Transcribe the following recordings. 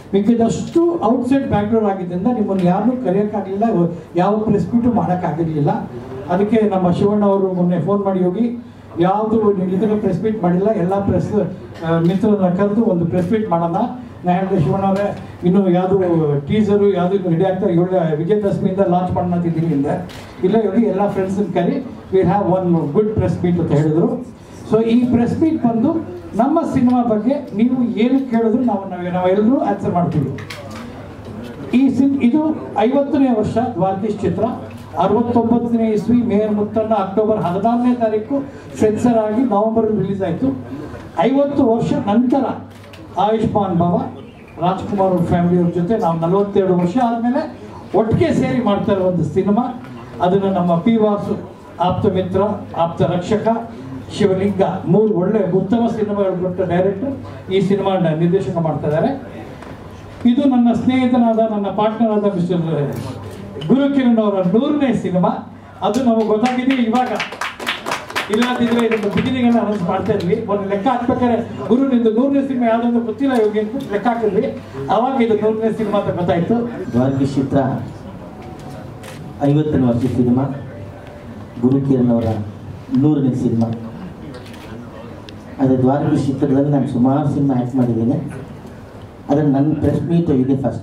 ಮಿಕ್ಕಿದಷ್ಟು outside background ಆಗಿದ್ದರಿಂದ ನಿಮ್ಮನ್ನು ಯಾರನ್ನೂ ಕರೆಯೋಕ್ಕಾಗಲಿಲ್ಲ ಯಾವ ಪ್ರೆಸ್ ಮೀಟು ಮಾಡೋಕ್ಕಾಗಿರಲಿಲ್ಲ ಅದಕ್ಕೆ ನಮ್ಮ ಶಿವಣ್ಣ ಅವರು ಮೊನ್ನೆ ಫೋನ್ ಮಾಡಿ ಹೋಗಿ ಯಾವುದು ಇದರ ಪ್ರೆಸ್ ಮೀಟ್ ಮಾಡಿಲ್ಲ ಎಲ್ಲ ಪ್ರೆಸ್ ಮಿತ್ರರನ್ನ ಕರೆದು ಒಂದು ಪ್ರೆಸ್ ಮೀಟ್ ಮಾಡೋಣ ನಾ ಹೇಳಿದೆ ಶಿವಣ್ಣ ಅವರೇ ಇನ್ನು ಯಾವುದು ಟೀಸರು ಯಾವುದು ಇನ್ನು ರೆಡಿ ಆಗ್ತಾರೆ ಏಳು ವಿಜಯದಶಮಿಯಿಂದ ಲಾಂಚ್ ಮಾಡೋಣ ಅಂತಿದ್ದೀನಿ ಹಿಂದೆ ಇಲ್ಲ ಹೋಗಿ ಎಲ್ಲ ಫ್ರೆಂಡ್ಸನ್ನ ಕರಿ we have one good press meet ಅಂತ ಹೇಳಿದ್ರು ಸೊ ಈ ಪ್ರೆಸ್ ಮೀಟ್ ಬಂದು ನಮ್ಮ ಸಿನಿಮಾ ಬಗ್ಗೆ ನೀವು ಏನು ಕೇಳಿದ್ರು ನಾವು ನಾವು ನಾವೆಲ್ಲರೂ ಆನ್ಸರ್ ಮಾಡ್ತೀವಿ ಈ ಸಿನ್ ಇದು ಐವತ್ತನೇ ವರ್ಷ ದ್ವಾರಕೀಶ್ ಚಿತ್ರ ಅರವತ್ತೊಂಬತ್ತನೇ ಇಸ್ವಿ ಮೇಯರ್ ಮುತ್ತಣ್ಣ ಅಕ್ಟೋಬರ್ ಹದಿನಾರನೇ ತಾರೀಕು ಸೆನ್ಸರ್ ಆಗಿ ನವೆಂಬರ್ ರಿಲೀಸ್ ಆಯಿತು ಐವತ್ತು ವರ್ಷ ನಂತರ ಆಯುಷ್ಮಾನ್ ಭವ ರಾಜ್ಕುಮಾರ್ ಅವ್ರ ಫ್ಯಾಮಿಲಿಯವ್ರ ಜೊತೆ ನಾವು ನಲವತ್ತೆರಡು ವರ್ಷ ಆದಮೇಲೆ ಒಟ್ಟಿಗೆ ಸೇರಿ ಮಾಡ್ತಾ ಇರೋ ಒಂದು ಸಿನಿಮಾ ಅದನ್ನು ನಮ್ಮ ಪಿ ವಾಸು ಆಪ್ತ ಮಿತ್ರ ಆಪ್ತ ರಕ್ಷಕ ಶಿವಲಿಂಗ ಮೂರು ಒಳ್ಳೆ ಉತ್ತಮ ಸಿನಿಮಾಗಳು ಕೊಟ್ಟ ಡೈರೆಕ್ಟರ್ ಈ ಸಿನಿಮಾ ನಿರ್ದೇಶಕ ಮಾಡ್ತಾ ಇದ್ದಾರೆ ಇದು ನನ್ನ ಸ್ನೇಹಿತನಾದ ನನ್ನ ಪಾರ್ಟ್ನರ್ ಆದ ಮಿಸ್ಟರ್ ಗುರುಕಿರಣ್ ಅವರ ನೂರನೇ ಸಿನಿಮಾ ಅದು ನಮಗೆ ಗೊತ್ತಾಗಿದೆ ಇವಾಗ ಇಲ್ಲಾಂತಿದ್ರೆ ಇದನ್ನು ಬಿಗಿನಿಂಗ್ ಎಲ್ಲ ಅನೌನ್ಸ್ ಮಾಡ್ತಾ ಇದ್ವಿ ಒಂದು ಲೆಕ್ಕ ಹಾಕ್ಬೇಕಾದ್ರೆ ಗುರು ನಿಂದು ನೂರನೇ ಸಿನಿಮಾ ಯಾವ್ದೊಂದು ಗೊತ್ತಿಲ್ಲ ಯೋಗಿ ಅಂತ ಲೆಕ್ಕ ಹಾಕಿದ್ವಿ ಅವಾಗ ಇದು ನೂರನೇ ಸಿನಿಮಾ ಅಂತ ಗೊತ್ತಾಯ್ತು ದ್ವಾರಕೀಶ್ ಚಿತ್ರ ಐವತ್ತನೇ ವರ್ಷ ಸಿನಿಮಾ ಗುರುಕಿರಣ್ ಅವರ ನೂರನೇ ಸಿನಿಮಾ ಅದು ದ್ವಾರಕೀಶ್ ಚಿತ್ರದಲ್ಲಿ ನಾನು ಸುಮಾರು ಸಿನಿಮಾ ಆ್ಯಕ್ಟ್ ಮಾಡಿದ್ದೀನಿ ಅದನ್ನು ನನ್ನ ಪ್ರೆಸ್ ಮೀಟ್ ಇದೆ ಫಸ್ಟ್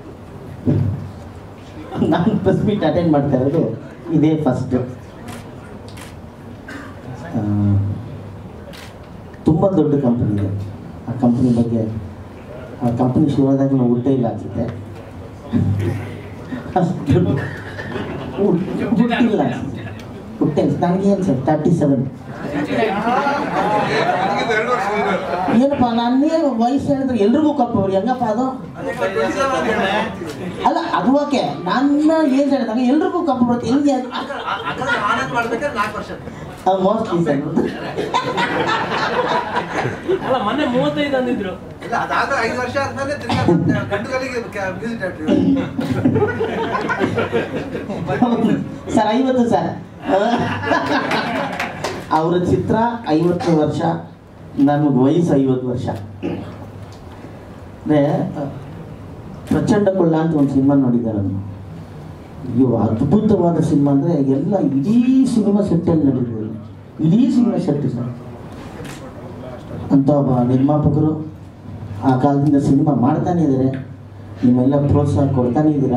ನಾನು ಪ್ರೆಸ್ ಮೀಟ್ ಅಟೆಂಡ್ ಮಾಡ್ತಾ ಇರೋದು ಇದೇ ಫಸ್ಟ್ ತುಂಬ ದೊಡ್ಡ ಕಂಪನಿ ಇದೆ ಆ ಕಂಪನಿ ಬಗ್ಗೆ ಆ ಕಂಪನಿ ಶುರುವಾದಾಗ ನಾವು ಊಟ ಇಲ್ಲ ಅನ್ಸುತ್ತೆ ಅಷ್ಟು ಹುಟ್ಟಿಲ್ಲ ಹುಟ್ಟೆ ನನಗೆ ಏನು ಸರ್ ತರ್ಟಿ ಸೆವೆನ್ ಏನಪ್ಪ ನಾನೇ ವಯಸ್ಸು ಹೇಳಿದ್ರೆ ಎಲ್ರಿಗೂ ಕಪ್ಪು ಅವ್ರು ಹೆಂಗಪ್ಪ ಅದು ಅಲ್ಲ ಅದು ಓಕೆ ನನ್ನ ಏಜ್ ಹೇಳಿದಾಗ ಎಲ್ರಿಗೂ ಕಪ್ಪು ಬರುತ್ತೆ ಹೆಂಗೆ ಮೋಸ್ಟ್ಲಿ ಸರ್ ಅಲ್ಲ ಮೊನ್ನೆ ಮೂವತ್ತೈದು ಅಂದಿದ್ರು ಇಲ್ಲ ಅದಾದ ಐದು ವರ್ಷ ಆದ್ಮೇಲೆ ತಿರ್ಗಾ ಗಂಡುಗಳಿಗೆ ಮ್ಯೂಸಿಕ್ ಡೈರೆಕ್ಟರ್ ಸರ್ ಐವತ್ತು ಸರ್ ಅವರ ಚಿತ್ರ ಐವತ್ತು ವರ್ಷ ನಮಗೆ ವಯಸ್ಸು ಐವತ್ತು ವರ್ಷ ಅಂದರೆ ಪ್ರಚಂಡ ಕೊಳ್ಳ ಅಂತ ಒಂದು ಸಿನಿಮಾ ನೋಡಿದ್ದೆ ನಾನು ಅಯ್ಯೋ ಅದ್ಭುತವಾದ ಸಿನಿಮಾ ಅಂದರೆ ಎಲ್ಲ ಇಡೀ ಸಿನಿಮಾ ಸೆಟ್ಟಲ್ಲಿ ನಡೆದಿದೆ ಇಡೀ ಸಿನಿಮಾ ಸೆಟ್ ಸರ್ ಅಂತ ಒಬ್ಬ ನಿರ್ಮಾಪಕರು ಆ ಕಾಲದಿಂದ ಸಿನಿಮಾ ಮಾಡ್ತಾನೆ ಇದ್ದಾರೆ ನಿಮ್ಮೆಲ್ಲ ಪ್ರೋತ್ಸಾಹ ಕೊಡ್ತಾನೆ ಇದ್ದೀರಾ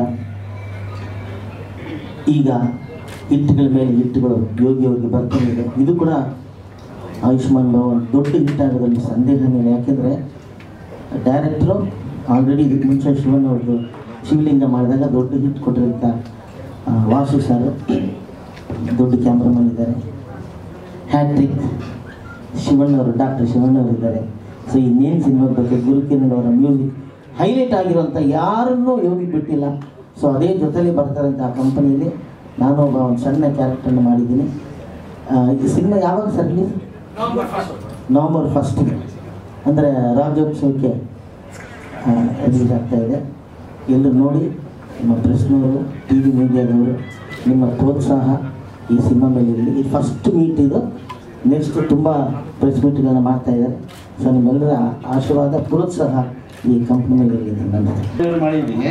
ಈಗ ಹಿಟ್ಗಳ ಮೇಲೆ ಹಿಟ್ಗಳು ಯೋಗಿ ಅವ್ರಿಗೆ ಬರ್ತಾನೆ ಇದೆ ಇದು ಕೂಡ ಆಯುಷ್ಮಾನ್ ಭವ ಒಂದು ದೊಡ್ಡ ಹಿಟ್ ಆಗೋದ್ರಲ್ಲಿ ಸಂದೇಹನೇ ಇಲ್ಲ ಯಾಕೆಂದರೆ ಡೈರೆಕ್ಟ್ರು ಆಲ್ರೆಡಿ ಇದಕ್ಕೆ ಮುಂಚೆ ಶಿವನ್ ಅವ್ರದ್ದು ಶಿವಲಿಂಗ ಮಾಡಿದಾಗ ದೊಡ್ಡ ಹಿಟ್ ಕೊಟ್ಟಿರೋಂಥ ಆ, ವಾಸು ಸರ್ ದೊಡ್ಡ ಕ್ಯಾಮ್ರಾಮನ್ ಇದ್ದಾರೆ ಹ್ಯಾಟ್ರಿಕ್ ಶಿವಣ್ಣ ಅವರು ಡಾಕ್ಟರ್ ಶಿವಣ್ಣ ಅವರು ಇದ್ದಾರೆ ಸೊ ಇನ್ನೇನು ಸಿನಿಮಾ ಬಗ್ಗೆ ಗುರುಕಿರಣ್ ಅವರ ಮ್ಯೂಸಿಕ್ ಹೈಲೈಟ್ ಆಗಿರೋಂಥ ಯಾರನ್ನೂ ಯೋಗಿ ಬಿಟ್ಟಿಲ್ಲ ಸೊ ಅದೇ ಜೊತೆಲಿ ಬರ್ತಾರಂಥ ಆ ಕಂಪನಿಯಲ್ಲಿ ನಾನು ಒಬ್ಬ ಒಂದು ಸಣ್ಣ ಕ್ಯಾರೆಕ್ಟರ್ನ ಮಾಡಿದ್ದೀನಿ ಆ, ಈ ಸಿನಿಮಾ ಯಾವಾಗ ಸರ್ ರಿಲೀಸ್ ನವಂಬರ್ ಫಸ್ಟಿಗೆ ಅಂದರೆ ರಾಜ್ಯೋತ್ಸವಕ್ಕೆ ರಿಲೀಸ್ ಆಗ್ತಾ ಇದೆ ಎಲ್ಲರೂ ನೋಡಿ ನಿಮ್ಮ ಪ್ರೆಸ್ನವರು ಟಿ ವಿ ಮೀಡಿಯಾದವರು ನಿಮ್ಮ ಪ್ರೋತ್ಸಾಹ ಈ ಸಿನಿಮಾ ಮೇಲೆ ಇರಲಿ ಇದು ಫಸ್ಟ್ ಮೀಟ್ ಇದು ನೆಕ್ಸ್ಟ್ ತುಂಬ ಪ್ರೆಸ್ ಮೀಟ್ಗಳನ್ನ ಮಾಡ್ತಾ ಇದ್ದಾರೆ ಸೊ ನಿಮ್ಮೆಲ್ಲರ ಆಶೀರ್ವಾದ ಪ್ರೋತ್ಸಾಹ ಈ ಕಂಪ್ನಿ ಮೇಲೆ ಇರಲಿ ನನ್ನ ಮಾಡಿದ್ದೀನಿ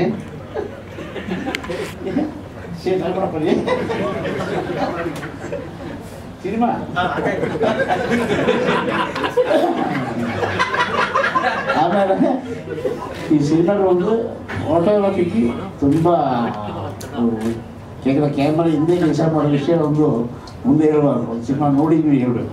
ಸಿನಿಮಾ ಆಮೇಲೆ ಈ ಸಿನಿಮಾದ ಒಂದು ಫೋಟೋಗ್ರಫಿಗೆ ತುಂಬ ಯಾಕಂದ್ರೆ ಕ್ಯಾಮ್ರಾ ಹಿಂದೆ ಕೆಲಸ ಮಾಡೋ ವಿಷಯ ಒಂದು ಮುಂದೆ ಹೇಳಬಾರ್ದು ಒಂದು ಸಿನಿಮಾ ನೋಡಿ ನೀವು ಹೇಳಬೇಕು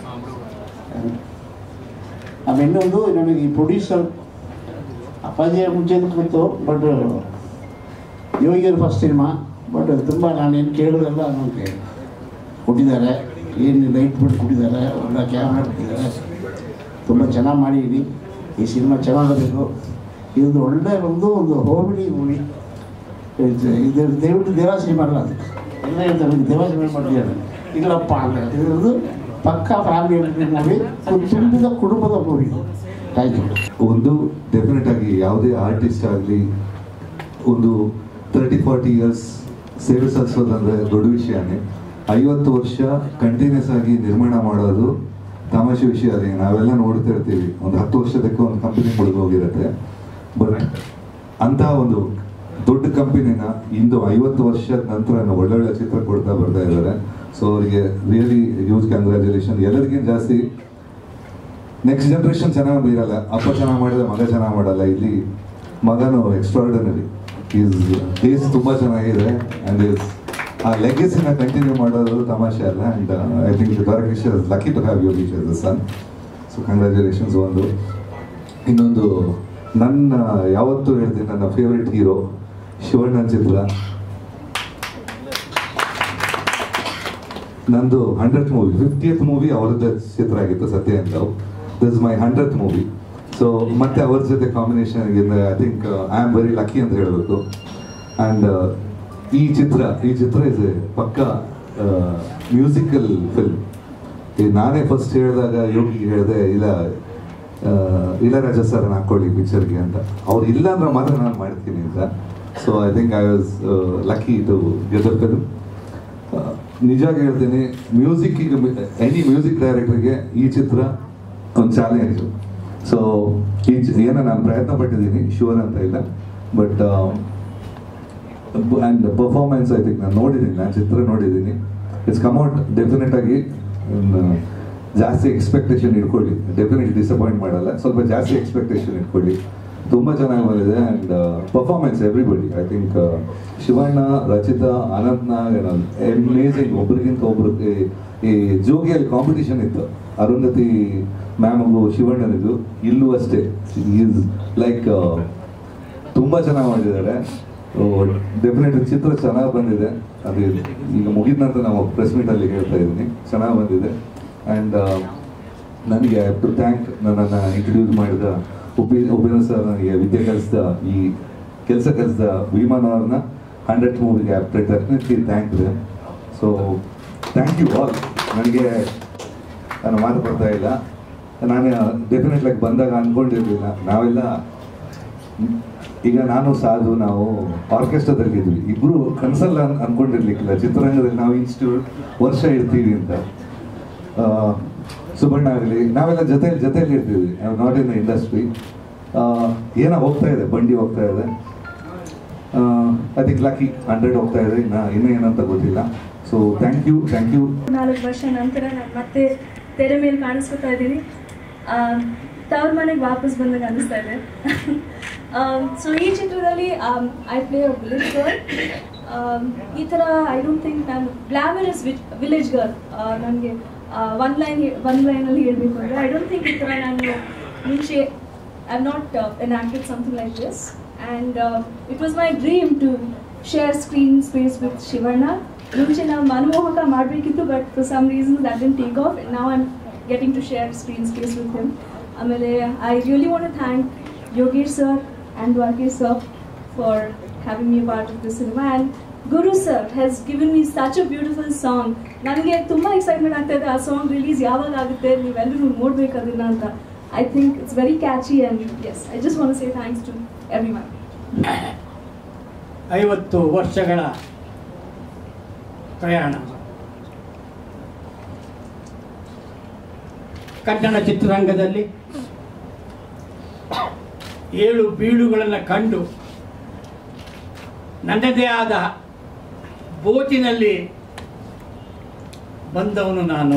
ಆಮೇಲೆ ಇನ್ನೊಂದು ನನಗೆ ಈ ಪ್ರೊಡ್ಯೂಸರ್ ಅಪ್ಪಾಜಿಯ ಮುಂಚೆ ಗೊತ್ತು ಬಟ್ ಯೋಗಿಯವ್ರ ಫಸ್ಟ್ ಸಿನಿಮಾ ಬಟ್ ತುಂಬ ನಾನೇನು ಕೇಳೋದೆಲ್ಲ ನನಗೆ ಕೊಟ್ಟಿದ್ದಾರೆ ಏನು ಲೈಟ್ ಬಿಟ್ಟು ಕೊಟ್ಟಿದ್ದಾರೆ ಒಳ್ಳೆ ಕ್ಯಾಮ್ರಾ ಕೊಟ್ಟಿದ್ದಾರೆ ತುಂಬ ಚೆನ್ನಾಗಿ ಮಾಡಿದ್ದೀನಿ ಈ ಸಿನಿಮಾ ಚೆನ್ನಾಗಬೇಕು ಇದು ಒಳ್ಳೆ ಒಂದು ಒಂದು ಹೋಮಿಡಿ ಮೂವಿ ಇದು ದಯವಿಟ್ಟು ದೇವಾಸಿನಿ ಮಾಡಲ್ಲ ಅದು ಎಲ್ಲ ಹೇಳ್ತಾರೆ "ನೀವು ದೇವಾಸಿನಿ ಮಾಡಿದ್ದಾರೆ ಇಲ್ಲಪ್ಪ ಅಂತ ಇದು ಪಕ್ಕ ಫ್ಯಾಮಿಲಿ ಮೂವಿ ತುಂಬಿದ ಕುಟುಂಬದ ಮೂವಿ ಥ್ಯಾಂಕ್ ಯು ಒಂದು ಡೆಫಿನೆಟ್ ಆಗಿ ಯಾವುದೇ ಆರ್ಟಿಸ್ಟ್ ಆಗಲಿ ಒಂದು ತರ್ಟಿ ಫಾರ್ಟಿ ಇಯರ್ಸ್ ಸೇವೆ ಸಲ್ಲಿಸೋದಂದ್ರೆ ದೊಡ್ಡ ವಿಷಯನೇ ಐವತ್ತು ವರ್ಷ ಕಂಟಿನ್ಯೂಸ್ ಆಗಿ ನಿರ್ಮಾಣ ಮಾಡೋದು ತಮಾಷೆ ವಿಷಯ ಅದೇ ನಾವೆಲ್ಲ ನೋಡ್ತಾ ಇರ್ತೀವಿ ಒಂದು ಹತ್ತು ವರ್ಷದಕ್ಕೆ ಒಂದು ಕಂಪನಿ ಮುಗಿದೋಗಿರುತ್ತೆ ಬಟ್ ಅಂತ ಒಂದು ದೊಡ್ಡ ಕಂಪನಿನ ಇಂದು ಐವತ್ತು ವರ್ಷದ ನಂತರ ಒಳ್ಳೊಳ್ಳೆ ಚಿತ್ರ ಕೊಡ್ತಾ ಬರ್ತಾ ಇದ್ದಾರೆ ಸೊ ಅವರಿಗೆ ರಿಯಲಿ ಹ್ಯೂಜ್ ಕಂಗ್ರ್ಯಾಚುಲೇಷನ್ ಎಲ್ಲರಿಗಿಂತ ಜಾಸ್ತಿ ನೆಕ್ಸ್ಟ್ ಜನ್ರೇಷನ್ ಚೆನ್ನಾಗಿ ಇರಲ್ಲ ಅಪ್ಪ ಚೆನ್ನಾಗಿ ಮಾಡಿದ್ರೆ ಮಗ ಚೆನ್ನಾಗಿ ಮಾಡಲ್ಲ ಇಲ್ಲಿ ಮಗನು ಎಕ್ಸ್ಟ್ರಾರ್ಡನರಿ ಈಸ್ ಟೇಸ್ಟ್ ತುಂಬ ಚೆನ್ನಾಗಿದೆ ಆ್ಯಂಡ್ ಇಸ್ ಆ ಲೆಗಸಿನ ಕಂಟಿನ್ಯೂ ಮಾಡೋದು ತಮಾಷೆ ಅಲ್ಲ and I think Dwarakish lucky to have Yogish as son so congratulations ಒಂದು ಇನ್ನೊಂದು ನನ್ನ ಯಾವತ್ತೂ ಹೇಳ್ತೀನಿ ನನ್ನ ಫೇವ್ರೆಟ್ ಹೀರೋ ಶಿವಣ್ಣನ ಚಿತ್ರ ನಂದು ಹಂಡ್ರೆಡ್ ಮೂವಿ ಫಿಫ್ಟಿಯತ್ ಮೂವಿ ಅವರದ್ದು ಚಿತ್ರ ಆಗಿತ್ತು ಸತ್ಯ ಅಂತ this my hundred movie so ಮತ್ತೆ ಅವ್ರ ಜೊತೆ combination I think I am very lucky ಅಂತ ಹೇಳಬೇಕು ಆ್ಯಂಡ್ ಈ ಚಿತ್ರ ಈ ಚಿತ್ರ is a pukka musical film ಈ ನಾನೇ ಫಸ್ಟ್ ಹೇಳಿದಾಗ ಯೋಗಿಗೆ ಹೇಳಿದೆ ಇಲ್ಲ ಆ, ಇಳರಾಜ ಸರ್ ಹಾಕೊಳ್ಳಿ ಪಿಕ್ಚರ್ಗೆ ಅಂತ ಅವ್ರು ಇಲ್ಲ ಅಂದ್ರೆ ಮಾತ್ರ ನಾನು ಮಾಡ್ತೀನಿ ಅಂತ so I think I was lucky to get a film ನಿಜವಾಗಿ ಹೇಳ್ತೀನಿ ಮ್ಯೂಸಿಕ್ಕಿಗೆ ಎನಿ ಮ್ಯೂಸಿಕ್ ಡೈರೆಕ್ಟರ್ಗೆ ಈ ಚಿತ್ರ ಒಂದು ಚಾಲೆಂಜ್ ಸೊ ಈ ಚಿ- ಏನೋ ನಾನು ಪ್ರಯತ್ನ ಪಟ್ಟಿದ್ದೀನಿ ಶೂರ್ ಅಂತ ಇಲ್ಲ but and performance I think ನಾನು ನೋಡಿದ್ದೀನಿ ನಾನು ಚಿತ್ರ ನೋಡಿದ್ದೀನಿ ಇಟ್ಸ್ ಕಮ್ಔಟ್ ಡೆಫಿನೆಟ್ ಆಗಿ ಒಂದು ಜಾಸ್ತಿ ಎಕ್ಸ್ಪೆಕ್ಟೇಷನ್ ಇಟ್ಕೊಳ್ಳಿ ಡೆಫಿನೆಟ್ ಡಿಸಪಾಯಿಂಟ್ ಮಾಡಲ್ಲ ಸ್ವಲ್ಪ ಜಾಸ್ತಿ ಎಕ್ಸ್ಪೆಕ್ಟೇಷನ್ ಇಟ್ಕೊಳ್ಳಿ ತುಂಬ ಚೆನ್ನಾಗಿ ಬಂದಿದೆ and performance everybody I think Shivanna Rachita Anant Nag amazing ಒಬ್ರಿಗಿಂತ ಒಬ್ರು ಈ- ಈ ಜೋಗಿಯಲ್ಲಿ ಕಾಂಪಿಟಿಷನ್ ಇತ್ತು ಅರುಂಧತಿ ಮ್ಯಾಮಗೂ ಶಿವಣ್ಣನಿಗೂ ಇಲ್ಲೂ ಅಷ್ಟೇ ಈಸ್ ಲೈಕ್ ತುಂಬ ಚೆನ್ನಾಗಿ ಮಾಡಿದ್ದಾರೆ ಡೆಫಿನೆಟ್ ಚಿತ್ರ ಚೆನ್ನಾಗಿ ಬಂದಿದೆ ಅದು ಈಗ ಮುಗಿದ ನಂತರ ನಾವು ಪ್ರೆಸ್ ಮೀಟಲ್ಲಿ ಹೇಳ್ತಾ ಇದ್ದೀನಿ ಚೆನ್ನಾಗಿ ಬಂದಿದೆ ಆ್ಯಂಡ್ ನನಗೆ ಟು ಥ್ಯಾಂಕ್ ನನ್ನನ್ನು ಇಂಟ್ರಡ್ಯೂಸ್ ಮಾಡಿದ ಉಪಿ ಉಪೇಂದ್ರ ಸರ್ ನನಗೆ ವಿದ್ಯೆ ಕಲಿಸಿದ ಈ ಕೆಲಸ ಕಲಿಸಿದ ವಿಮಾನ ಅವ್ರನ್ನ ಹಂಡ್ರೆಡ್ ಮೂವಿಗೆ ಆಫ್ಟರ್ ಡೆಫಿನೆಟ್ಲಿ ಥ್ಯಾಂಕ್ ಇದೆ ಸೊ ಥ್ಯಾಂಕ್ ಯು ಆಲ್ ನನಗೆ ನಾನು ಮಾತು ಬರ್ತಾ ಇಲ್ಲ ನಾನು ಡೆಫಿನೆಟ್ ಆಗಿ ಬಂದಾಗ ಅಂದ್ಕೊಂಡಿರ್ಲಿಲ್ಲ ನಾವೆಲ್ಲ ಈಗ ನಾನು ಸಾಧು ನಾವು ಆರ್ಕೆಸ್ಟ್ರಾದಲ್ಲಿ ಇದ್ವಿ ಇಬ್ರು ಕನ್ಸಲ್ಲ ಅನ್- ಅನ್ಕೊಂಡಿರ್ಲಿಕ್ಕಿಲ್ಲ ಚಿತ್ರರಂಗದಲ್ಲಿ ನಾವು ಇನ್ಸ್ಟಿಟ್ಯೂಟ್ ವರ್ಷ ಇರ್ತೀವಿ ಅಂತ ಆ, ಸುಬಣ್ಣ ಆಗಲಿ ನಾವೆಲ್ಲ ಜೊತೆಲಿ ಜೊತೆಲಿ ಇರ್ತೀವಿ ನಾಟ್ ಇನ್ ದ ಇಂಡಸ್ಟ್ರಿ ಏನೋ ಹೋಗ್ತಾ ಇದೆ ಬಂಡಿ ಹೋಗ್ತಾ ಇದೆ ಐ ಥಿಂಕ್ ಲಕ್ಕಿ ಹಂಡ್ರೆಡ್ ಹೋಗ್ತಾ ಇದೆ ಇನ್ನು ಇನ್ನೂ ಏನಂತ ಗೊತ್ತಿಲ್ಲ so thank you thank you ನಾಲ್ಕು ವರ್ಷ ನಂತರ ನಾನು ಮತ್ತೆ ತೆರೆ ಮೇಲೆ ಕಾಣಿಸ್ಕೊತಾ ಇದ್ದೀನಿ ತವ್ರ ಮನೆಗೆ ವಾಪಸ್ ಬಂದಾಗ ಅನಿಸ್ತಾ ಇದೆ ಸೊ ಈ ಚಿತ್ರದಲ್ಲಿ I play a village girl ಈ ಥರ ಐ ಡೋಂಟ್ ಥಿಂಕ್ ನಾನು ಗ್ಲಾಮರಸ್ ವಿಲೇಜ್ ಗರ್ಲ್ ನನಗೆ ಒನ್ ಲೈನ್ ಒನ್ ಲೈನಲ್ಲಿ ಹೇಳಬೇಕು ಅಂದರೆ ಐ ಡೋಂಟ್ ಥಿಂಕ್ ಈ ಥರ ನಾನು ಮುಂಚೆ I not enacted something like this and it was my dream to share screen space with Shivanna ಮುಂಚೆ ನಾವು ಮನಮೋಹಕ ಮಾಡಬೇಕಿತ್ತು but for some reason that didn't take off ನಾವು I'm getting to share screen space with him ಆಮೇಲೆ I really want thank Yogesh sir and Dwarakish sir for having me part of this cinema and Guru sir has given me such a beautiful song ನನಗೆ ತುಂಬ excitement ಆಗ್ತಾ ಇದೆ ಆ song release ಯಾವಾಗ ಆಗುತ್ತೆ ನೀವೆಲ್ಲರೂ ನೋಡ್ಬೇಕು ಅದನ್ನ ಅಂತ I think it's very catchy and as I just want say thanks to everyone ಐವತ್ತು ವರ್ಷಗಳ ಪ್ರಯಾಣ ಕನ್ನಡ ಚಿತ್ರರಂಗದಲ್ಲಿ ಏಳು ಬೀಳುಗಳನ್ನು ಕಂಡು ನನ್ನದೇ ಆದ ಬೋಟಿನಲ್ಲಿ ಬಂದವನು ನಾನು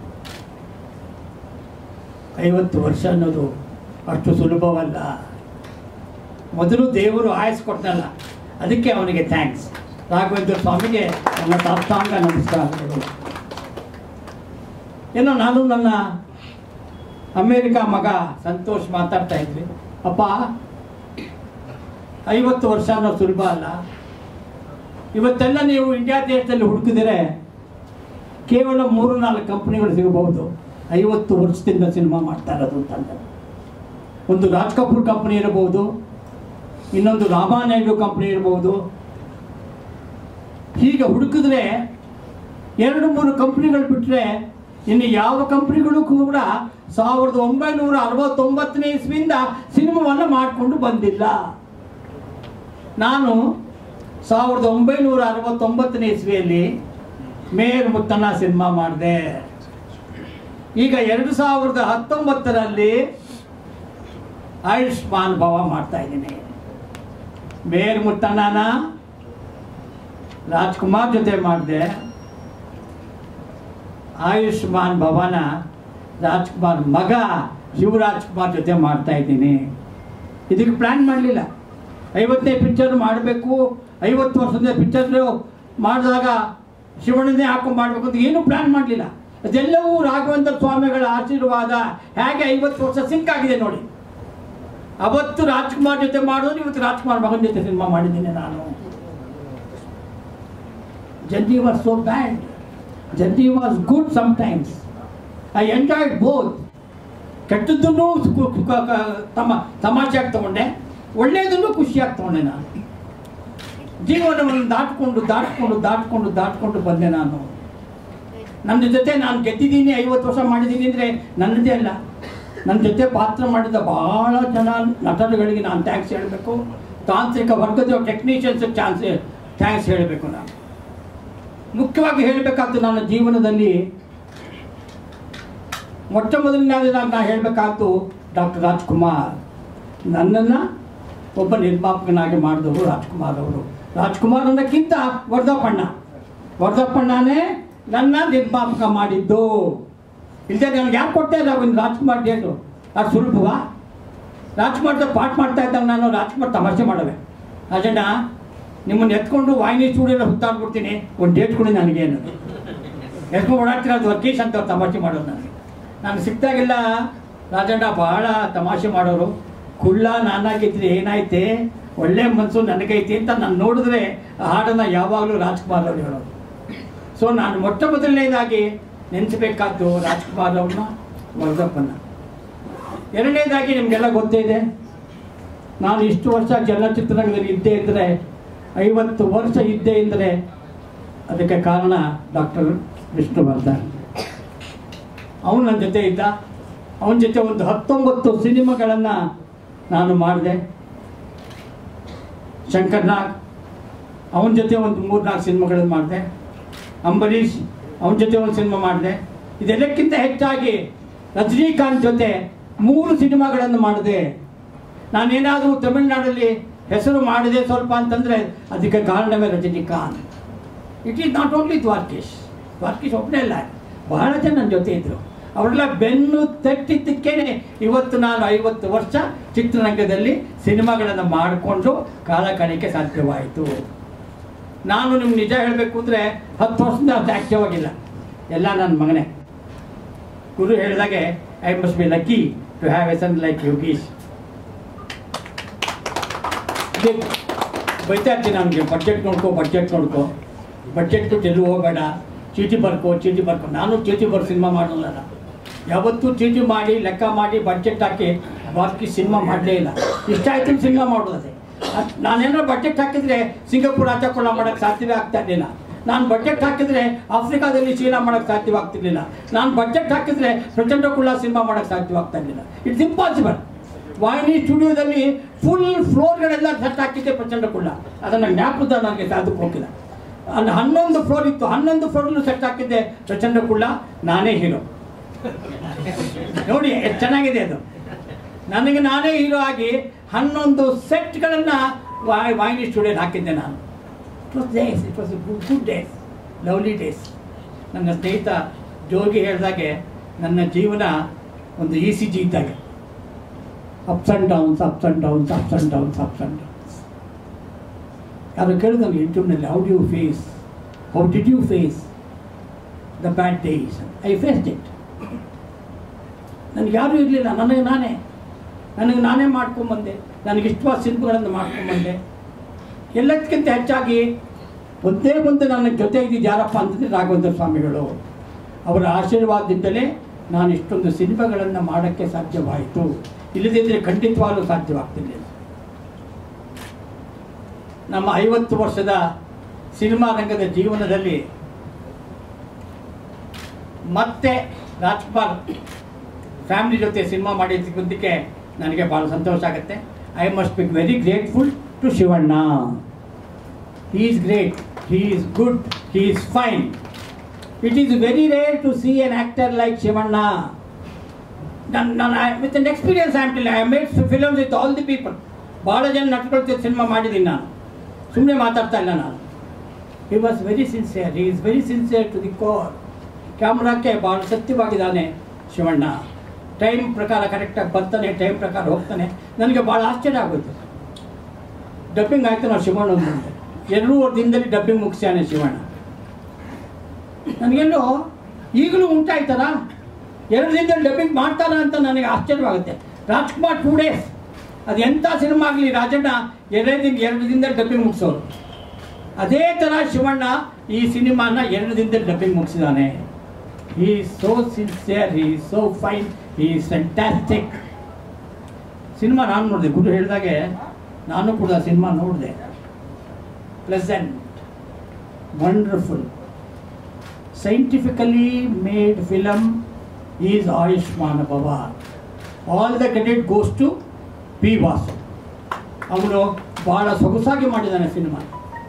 ಐವತ್ತು ವರ್ಷ ಅನ್ನೋದು ಅಷ್ಟು ಸುಲಭವಲ್ಲ ಮೊದಲು ದೇವರು ಆಯಸ್ಕೊಟ್ನಲ್ಲ ಅದಕ್ಕೆ ಅವನಿಗೆ ಥ್ಯಾಂಕ್ಸ್ ರಾಘವೇಂದ್ರ ಸ್ವಾಮಿಗೆ ನನ್ನ ಸಾಷ್ಟಾಂಗ ನಮಸ್ಕಾರಗಳು ಏನೋ ನಾನು ನನ್ನ ಅಮೇರಿಕಾ ಮಗ ಸಂತೋಷ್ ಮಾತಾಡ್ತಾ ಇದ್ವಿ ಅಪ್ಪ ಐವತ್ತು ವರ್ಷ ಅನ್ನೋ ಸುಲಭ ಅಲ್ಲ ಇವತ್ತೆಲ್ಲ ನೀವು ಇಂಡಿಯಾ ದೇಶದಲ್ಲಿ ಹುಡುಕಿದರೆ ಕೇವಲ ಮೂರು ನಾಲ್ಕು ಕಂಪ್ನಿಗಳು ಸಿಗಬಹುದು ಐವತ್ತು ವರ್ಷದಿಂದ ಸಿನಿಮಾ ಮಾಡ್ತಾ ಇರೋದು ಅಂತಂದರೆ ಒಂದು ರಾಜ್ ಕಪೂರ್ ಕಂಪ್ನಿ ಇರಬಹುದು ಇನ್ನೊಂದು ರಾಮಾನಾಯ್ಡು ಕಂಪ್ನಿ ಇರಬಹುದು ಹೀಗೆ ಹುಡುಕಿದ್ರೆ ಎರಡು ಮೂರು ಕಂಪ್ನಿಗಳು ಬಿಟ್ಟರೆ ಇನ್ನು ಯಾವ ಕಂಪ್ನಿಗಳು ಕೂಡ ಸಾವಿರದ ಒಂಬೈನೂರ ಅರವತ್ತೊಂಬತ್ತನೇ ಇಸ್ವಿಯಿಂದ ಸಿನಿಮಾವನ್ನು ಮಾಡಿಕೊಂಡು ಬಂದಿಲ್ಲ ನಾನು ಸಾವಿರದ ಒಂಬೈನೂರ ಅರವತ್ತೊಂಬತ್ತನೇ ಇಸ್ವಿಯಲ್ಲಿ ಮೇರ್ ಮುತ್ತಣ್ಣ ಸಿನಿಮಾ ಮಾಡಿದೆ ಈಗ ಎರಡು ಸಾವಿರದ ಹತ್ತೊಂಬತ್ತರಲ್ಲಿ ಆಯುಷ್ಮಾನ್ ಭವ ಮಾಡ್ತಾ ಇದ್ದೀನಿ ಬೇರ್ ಮುತ್ತಣ್ಣನ ರಾಜ್ಕುಮಾರ್ ಜೊತೆ ಮಾಡಿದೆ ಆಯುಷ್ಮಾನ್ ಭವನ ರಾಜ್ಕುಮಾರ್ ಮಗ ಶಿವರಾಜ್ಕುಮಾರ್ ಜೊತೆ ಮಾಡ್ತಾ ಇದ್ದೀನಿ ಇದಕ್ಕೆ ಪ್ಲ್ಯಾನ್ ಮಾಡಲಿಲ್ಲ ಐವತ್ತನೇ ಪಿಕ್ಚರ್ ಮಾಡಬೇಕು ಐವತ್ತು ವರ್ಷದ ಪಿಕ್ಚರ್ ಮಾಡಿದಾಗ ಶಿವಣ್ಣನೇ ಹಾಕೊಂಡು ಮಾಡಬೇಕು ಅಂತ ಏನೂ ಪ್ಲ್ಯಾನ್ ಮಾಡಲಿಲ್ಲ ಅದೆಲ್ಲವೂ ರಾಘವೇಂದ್ರ ಸ್ವಾಮಿಗಳ ಆಶೀರ್ವಾದ ಹೇಗೆ ಐವತ್ತು ವರ್ಷ ಸಿಂಕ್ ಆಗಿದೆ ನೋಡಿ ಅವತ್ತು ರಾಜ್ಕುಮಾರ್ ಜೊತೆ ಮಾಡೋದು ಇವತ್ತು ರಾಜ್ಕುಮಾರ್ ಮಗನ ಜೊತೆ ಸಿನಿಮಾ ಮಾಡಿದ್ದೀನಿ ನಾನು journey was so bad journey was good sometimes I enjoyed both ಕೆಟ್ಟದ್ದನ್ನು ತಮ್ಮ ತಮಾಷೆಯಾಗಿ ತಗೊಂಡೆ ಒಳ್ಳೆಯದನ್ನು ಖುಷಿಯಾಗಿ ತಗೊಂಡೆ ನಾನು ಜೀವನವನ್ನು ದಾಟ್ಕೊಂಡು ದಾಟ್ಕೊಂಡು ದಾಟ್ಕೊಂಡು ದಾಟ್ಕೊಂಡು ಬಂದೆ ನಾನು ನನ್ನ ಜೊತೆ ನಾನು ಗೆದ್ದಿದ್ದೀನಿ ಐವತ್ತು ವರ್ಷ ಮಾಡಿದ್ದೀನಿ ಅಂದರೆ ನನ್ನದೇ ಅಲ್ಲ ನನ್ನ ಜೊತೆ ಪಾತ್ರ ಮಾಡಿದ ಬಹಳ ಜನ ನಟರುಗಳಿಗೆ ನಾನು ಥ್ಯಾಂಕ್ಸ್ ಹೇಳಬೇಕು ತಾಂತ್ರಿಕ ವರ್ಗದ ಟೆಕ್ನಿಷಿಯನ್ಸ್ ಚಾನ್ಸ್ ಥ್ಯಾಂಕ್ಸ್ ಹೇಳಬೇಕು ನಾನು ಮುಖ್ಯವಾಗಿ ಹೇಳಬೇಕಾದ್ದು ನನ್ನ ಜೀವನದಲ್ಲಿ ಮೊಟ್ಟ ಮೊದಲನೇದಾಗಿ ನಾನು ಹೇಳಬೇಕಾದ್ದು ಡಾಕ್ಟರ್ ರಾಜ್ಕುಮಾರ್ ನನ್ನನ್ನು ಒಬ್ಬ ನಿರ್ಮಾಪಕನಾಗಿ ಮಾಡಿದವರು ರಾಜ್ಕುಮಾರ್ ಅವರು ರಾಜ್ಕುಮಾರ್ ಅನ್ನೋಕ್ಕಿಂತ ವರ್ಧಪ್ಪಣ್ಣ ವರ್ಧಪ್ಪಣ್ಣನೇ ನನ್ನ ನಿರ್ಮಾಪಕ ಮಾಡಿದ್ದು ಇಲ್ಲದೆ ನನಗೆ ಯಾಕೆ ಕೊಡ್ತಾ ಇಲ್ಲ ಅವನು ರಾಜ್ಕುಮಾರ್ ಡೇಟು ಅದು ಸುಲಭವಾ ರಾಜ್ಕುಮಾರ್ ಪಾಠ ಮಾಡ್ತಾ ಇದ್ದಾಗ ನಾನು ರಾಜ್ಕುಮಾರ್ ತಮಾಷೆ ಮಾಡವೆ ರಾಜಣ್ಣ ನಿಮ್ಮನ್ನು ಎತ್ಕೊಂಡು ವಾಹಿನಿ ಸ್ಟುಡಿಯೋಲ್ಲ ಹುತ್ತಾಡ್ಬಿಡ್ತೀನಿ ಒಂದು ಡೇಟ್ ಕೊಡಿ ನನಗೆ ಅನ್ನೋದು ಎತ್ಕೊಂಡು ಓಡಾಡ್ತೀರ ಅದು ವರ್ಕೇಶ್ ಅಂತ ಅವ್ರು ತಮಾಷೆ ಮಾಡೋದು ನನಗೆ ನಾನು ಸಿಕ್ತಾಗೆಲ್ಲ ರಾಜಣ್ಣ ಬಹಳ ತಮಾಷೆ ಮಾಡೋರು ಕುಳ್ಳ ನಾನಾಗಿದ್ರೆ ಏನಾಯ್ತೆ ಒಳ್ಳೆ ಮನಸ್ಸು ನನಗೈತಿ ಅಂತ ನಾನು ನೋಡಿದ್ರೆ ಆ ಹಾಡನ್ನು ಯಾವಾಗಲೂ ರಾಜ್ಕುಮಾರ್ ಅವರು ಹೇಳೋದು ಸೊ ನಾನು ಮೊಟ್ಟ ಮೊದಲನೇದಾಗಿ ನೆನೆಸಬೇಕಾದ್ದು ರಾಜ್ಕುಮಾರ್ ಅವ್ರನ್ನ ವರ್ಧಪ್ಪನ್ನ ಎರಡನೇದಾಗಿ ನಿಮಗೆಲ್ಲ ಗೊತ್ತೇ ಇದೆ ನಾನು ಇಷ್ಟು ವರ್ಷ ಚಲನಚಿತ್ರರಂಗದಲ್ಲಿ ಇದ್ದೇ ಇದ್ದರೆ ಐವತ್ತು ವರ್ಷ ಇದ್ದೇ ಇದ್ದರೆ ಅದಕ್ಕೆ ಕಾರಣ ಡಾಕ್ಟರ್ ವಿಷ್ಣುವರ್ಧನ್ ಅವನು ನನ್ನ ಜೊತೆ ಇದ್ದ ಅವನ ಜೊತೆ ಒಂದು ಹತ್ತೊಂಬತ್ತು ಸಿನಿಮಾಗಳನ್ನು ನಾನು ಮಾಡಿದೆ ಶಂಕರ್ ನಾಗ್ ಅವನ ಜೊತೆ ಒಂದು ಮೂರು ನಾಲ್ಕು ಸಿನಿಮಾಗಳನ್ನು ಮಾಡಿದೆ ಅಂಬರೀಷ್ ಅವನ ಜೊತೆ ಒಂದು ಸಿನಿಮಾ ಮಾಡಿದೆ ಇದೆಲ್ಲಕ್ಕಿಂತ ಹೆಚ್ಚಾಗಿ ರಜನಿಕಾಂತ್ ಜೊತೆ ಮೂರು ಸಿನಿಮಾಗಳನ್ನು ಮಾಡಿದೆ ನಾನೇನಾದರೂ ತಮಿಳುನಾಡಲ್ಲಿ ಹೆಸರು ಮಾಡಿದೆ ಸ್ವಲ್ಪ ಅಂತಂದರೆ ಅದಕ್ಕೆ ಕಾರಣವೇ Rajinikanth it is not only Dwarakish Dwarakish ಒಬ್ಬನೇ ಅಲ್ಲ ಬಹಳ ಜನ ನನ್ನ ಜೊತೆ ಇದ್ದರು ಅವರೆಲ್ಲ ಬೆನ್ನು ತಟ್ಟಿದ್ದಕ್ಕೇನೆ ಇವತ್ತು ನಾನು ಐವತ್ತು ವರ್ಷ ಚಿತ್ರರಂಗದಲ್ಲಿ ಸಿನಿಮಾಗಳನ್ನು ಮಾಡಿಕೊಂಡು ಕಾಲ ಕಳೆಯಕ್ಕೆ ಸಾಧ್ಯವಾಯಿತು ನಾನು ನಿಮ್ಗೆ ನಿಜ ಹೇಳಬೇಕು ಅಂದರೆ ಹತ್ತು ವರ್ಷದಿಂದ ಅಷ್ಟು ಆಕ್ಟಿವ್ ಆಗಿಲ್ಲ ಎಲ್ಲ ನನ್ನ ಮಗನೇ ಗುರು ಹೇಳಿದಾಗೆ I must be lucky to have a son like Yogish ಬೈತಾ ಇರ್ತೀನಿ ನನಗೆ ಬಡ್ಜೆಟ್ ನೋಡ್ಕೋ ಬಡ್ಜೆಟ್ ನೋಡ್ಕೋ ಬಡ್ಜೆಟ್ ಎಲ್ಲೂ ಹೋಗಬೇಡ ಚೀಟಿ ಬರ್ಕೋ ಚೀಟಿ ಬರ್ಕೋ ನಾನು ಚೀಟಿ ಬರೋ ಸಿನಿಮಾ ಮಾಡೋಲ್ಲ ನಾನು. ಯಾವತ್ತೂ ಚೀಟಿ ಮಾಡಿ ಲೆಕ್ಕ ಮಾಡಿ ಬಡ್ಜೆಟ್ ಹಾಕಿ ಬಾಕಿ ಸಿನಿಮಾ ಮಾಡಲೇ ಇಲ್ಲ ಇಷ್ಟ ಆಯ್ತು ಸಿನಿಮಾ ಮಾಡೋದು ಅದ್- ನಾನೇನಾದ್ರು ಬಡ್ಜೆಟ್ ಹಾಕಿದ್ರೆ ಸಿಂಗಾಪುರ್ ಆಚಕೊಳ್ಳ ಮಾಡೋಕ್ಕೆ ಸಾಧ್ಯವೇ ಆಗ್ತಾ ಇರಲಿಲ್ಲ ನಾನು ಬಡ್ಜೆಟ್ ಹಾಕಿದ್ರೆ ಆಫ್ರಿಕಾದಲ್ಲಿ ಚೀನಾ ಮಾಡೋಕ್ಕೆ ಸಾಧ್ಯವಾಗ್ತಿರ್ಲಿಲ್ಲ ನಾನು ಬಡ್ಜೆಟ್ ಹಾಕಿದ್ರೆ ಪ್ರಚಂಡ ಕುಳ್ಳ ಸಿನಿಮಾ ಮಾಡೋಕ್ಕೆ ಸಾಧ್ಯವಾಗ್ತಾ ಇರಲಿಲ್ಲ ಇಟ್ಸ್ ಇಂಪಾಸಿಬಲ್ ವಾಹಿನಿ ಸ್ಟುಡಿಯೋದಲ್ಲಿ ಫುಲ್ ಫ್ಲೋರ್ಗಳೆಲ್ಲ ಸೆಟ್ ಹಾಕಿದ್ದೆ ಪ್ರಚಂಡ ಕುಳ್ಳ ಅದನ್ನು ಜ್ಞಾಪಕದ ನನಗೆ ಅದಕ್ಕೆ ಹೋಗಿಲ್ಲ ಅಲ್ಲಿ ಹನ್ನೊಂದು ಫ್ಲೋರ್ ಇತ್ತು ಹನ್ನೊಂದು ಫ್ಲೋರ್ಲು ಸೆಟ್ ಹಾಕಿದ್ದೆ ಪ್ರಚಂಡ ಕುಳ್ಳ ನಾನೇ ಹೀರೋ ನೋಡಿ ಎಷ್ಟು ಚೆನ್ನಾಗಿದೆ ಅದು ನನಗೆ ನಾನೇ ಹೀರೋ ಆಗಿ ಹನ್ನೊಂದು ಸೆಟ್ಗಳನ್ನು ವಾಹಿನಿ ಸ್ಟುಡಿಯೋಲಿ ಹಾಕಿದ್ದೆ ನಾನು it was days it was good days lovely days ನನ್ನ ಸ್ನೇಹಿತ ಜೋಗಿ ಹೇಳಿದಾಗೆ ನನ್ನ ಜೀವನ ಒಂದು ಇ ಸಿ ಜಿ ಇದ್ದಾಗೆ ups and downs ups and downs ups and downs ups and downs ಯಾರು ಕೇಳಿದ್ರು ನನಗೆ ಇಂಟರ್ವ್ಯೂನಲ್ಲಿ how do you face how did you face the bad days I faced it ನನಗೆ ಯಾರೂ ಇರಲಿಲ್ಲ ನನಗೆ ನಾನೇ ನನಗೆ ನಾನೇ ಮಾಡ್ಕೊಂಬಂದೆ ನನಗೆ ಇಷ್ಟವಾದ ಶಿಲ್ಪಗಳನ್ನು ಮಾಡ್ಕೊಂಬಂದೆ ಎಲ್ಲದಕ್ಕಿಂತ ಹೆಚ್ಚಾಗಿ ಒಂದೇ ಒಂದು ನನ್ನ ಜೊತೆ ಇದ್ದಿದ್ದು ಯಾರಪ್ಪ ಅಂತಂದರೆ ರಾಘವೇಂದ್ರ ಸ್ವಾಮಿಗಳು ಅವರ ಆಶೀರ್ವಾದದಿಂದಲೇ ನಾನು ಇಷ್ಟೊಂದು ಸಿನಿಮಾಗಳನ್ನು ಮಾಡೋಕ್ಕೆ ಸಾಧ್ಯವಾಯಿತು ಇಲ್ಲದಿದ್ದರೆ ಖಂಡಿತವಾಗಲೂ ಸಾಧ್ಯವಾಗ್ತಿರಲಿಲ್ಲ ನಮ್ಮ ಐವತ್ತು ವರ್ಷದ ಸಿನಿಮಾ ರಂಗದ ಜೀವನದಲ್ಲಿ ಮತ್ತೆ ರಾಜ್ಕುಮಾರ್ ಫ್ಯಾಮಿಲಿ ಜೊತೆ ಸಿನಿಮಾ ಮಾಡಿದ್ದಕ್ಕೆ ನನಗೆ ಭಾಳ ಸಂತೋಷ ಆಗುತ್ತೆ I must be very grateful to Shivanna he is great he is good he is fine it is very rare to see an actor like Shivanna ನಾನು ನಾನು with an experience I am till I made films with all the people ಭಾಳ ಜನ ನಟ್ಗಳ ಜೊತೆ cinema ಮಾಡಿದ್ದೀನಿ ನಾನು ಸುಮ್ಮನೆ ಮಾತಾಡ್ತಾ ಇಲ್ಲ ನಾನು he was very sincere he is very sincere to the core ಕ್ಯಾಮ್ರಾಕ್ಕೆ ಭಾಳ ಸತ್ಯವಾಗಿದ್ದಾನೆ ಶಿವಣ್ಣ ಟೈಮ್ ಪ್ರಕಾರ ಕರೆಕ್ಟಾಗಿ ಬರ್ತಾನೆ ಟೈಮ್ ಪ್ರಕಾರ ಹೋಗ್ತಾನೆ ನನಗೆ ಭಾಳ ಆಶ್ಚರ್ಯ ಆಗುತ್ತೆ ಡಬ್ಬಿಂಗ್ ಆಯ್ತು ನಾವು ಶಿವಣ್ಣ ಮುಂದೆ ಎರಡೂವರೆ ದಿನದಲ್ಲಿ ಡಬ್ಬಿಂಗ್ ಮುಗಿಸ್ಯಾನೆ ಶಿವಣ್ಣ ನನಗೆಲ್ಲೋ ಈಗಲೂ ಉಂಟಾಯ್ತಲ್ಲ ಎರಡು ದಿನದಲ್ಲಿ ಡಬ್ಬಿಂಗ್ ಮಾಡ್ತಾರ ಅಂತ ನನಗೆ ಆಶ್ಚರ್ಯವಾಗುತ್ತೆ ರಾಜ್ಕುಮಾರ್ ಟೂ ಡೇಸ್ ಅದು ಎಂಥ ಸಿನಿಮಾ ಆಗಲಿ ರಾಜಣ್ಣ ಎರಡೇ ದಿನ ಎರಡು ದಿನದಲ್ಲಿ ಡಬ್ಬಿಂಗ್ ಮುಗಿಸೋರು ಅದೇ ಥರ ಶಿವಣ್ಣ ಈ ಸಿನಿಮಾನ ಎರಡು ದಿನದಲ್ಲಿ ಡಬ್ಬಿಂಗ್ ಮುಗಿಸಿದಾನೆ ಈ ಸೋ ಸಿನ್ಸಿಯರ್ ಈ ಸೋ ಫೈನ್ ಈ ಫ್ಯಾಂಟಾಸ್ಟಿಕ್ ಸಿನಿಮಾ ನಾನು ನೋಡಿದೆ ಗುರು ಹೇಳಿದಾಗೆ ನಾನು ಕೂಡ ಸಿನಿಮಾ ನೋಡಿದೆ pleasant wonderful scientifically made film is Ayushman Bhava all the credit goes to P Vasu ಅವನು ಭಾಳ ಸೊಗಸಾಗಿ ಮಾಡಿದ್ದಾನೆ ಸಿನಿಮಾ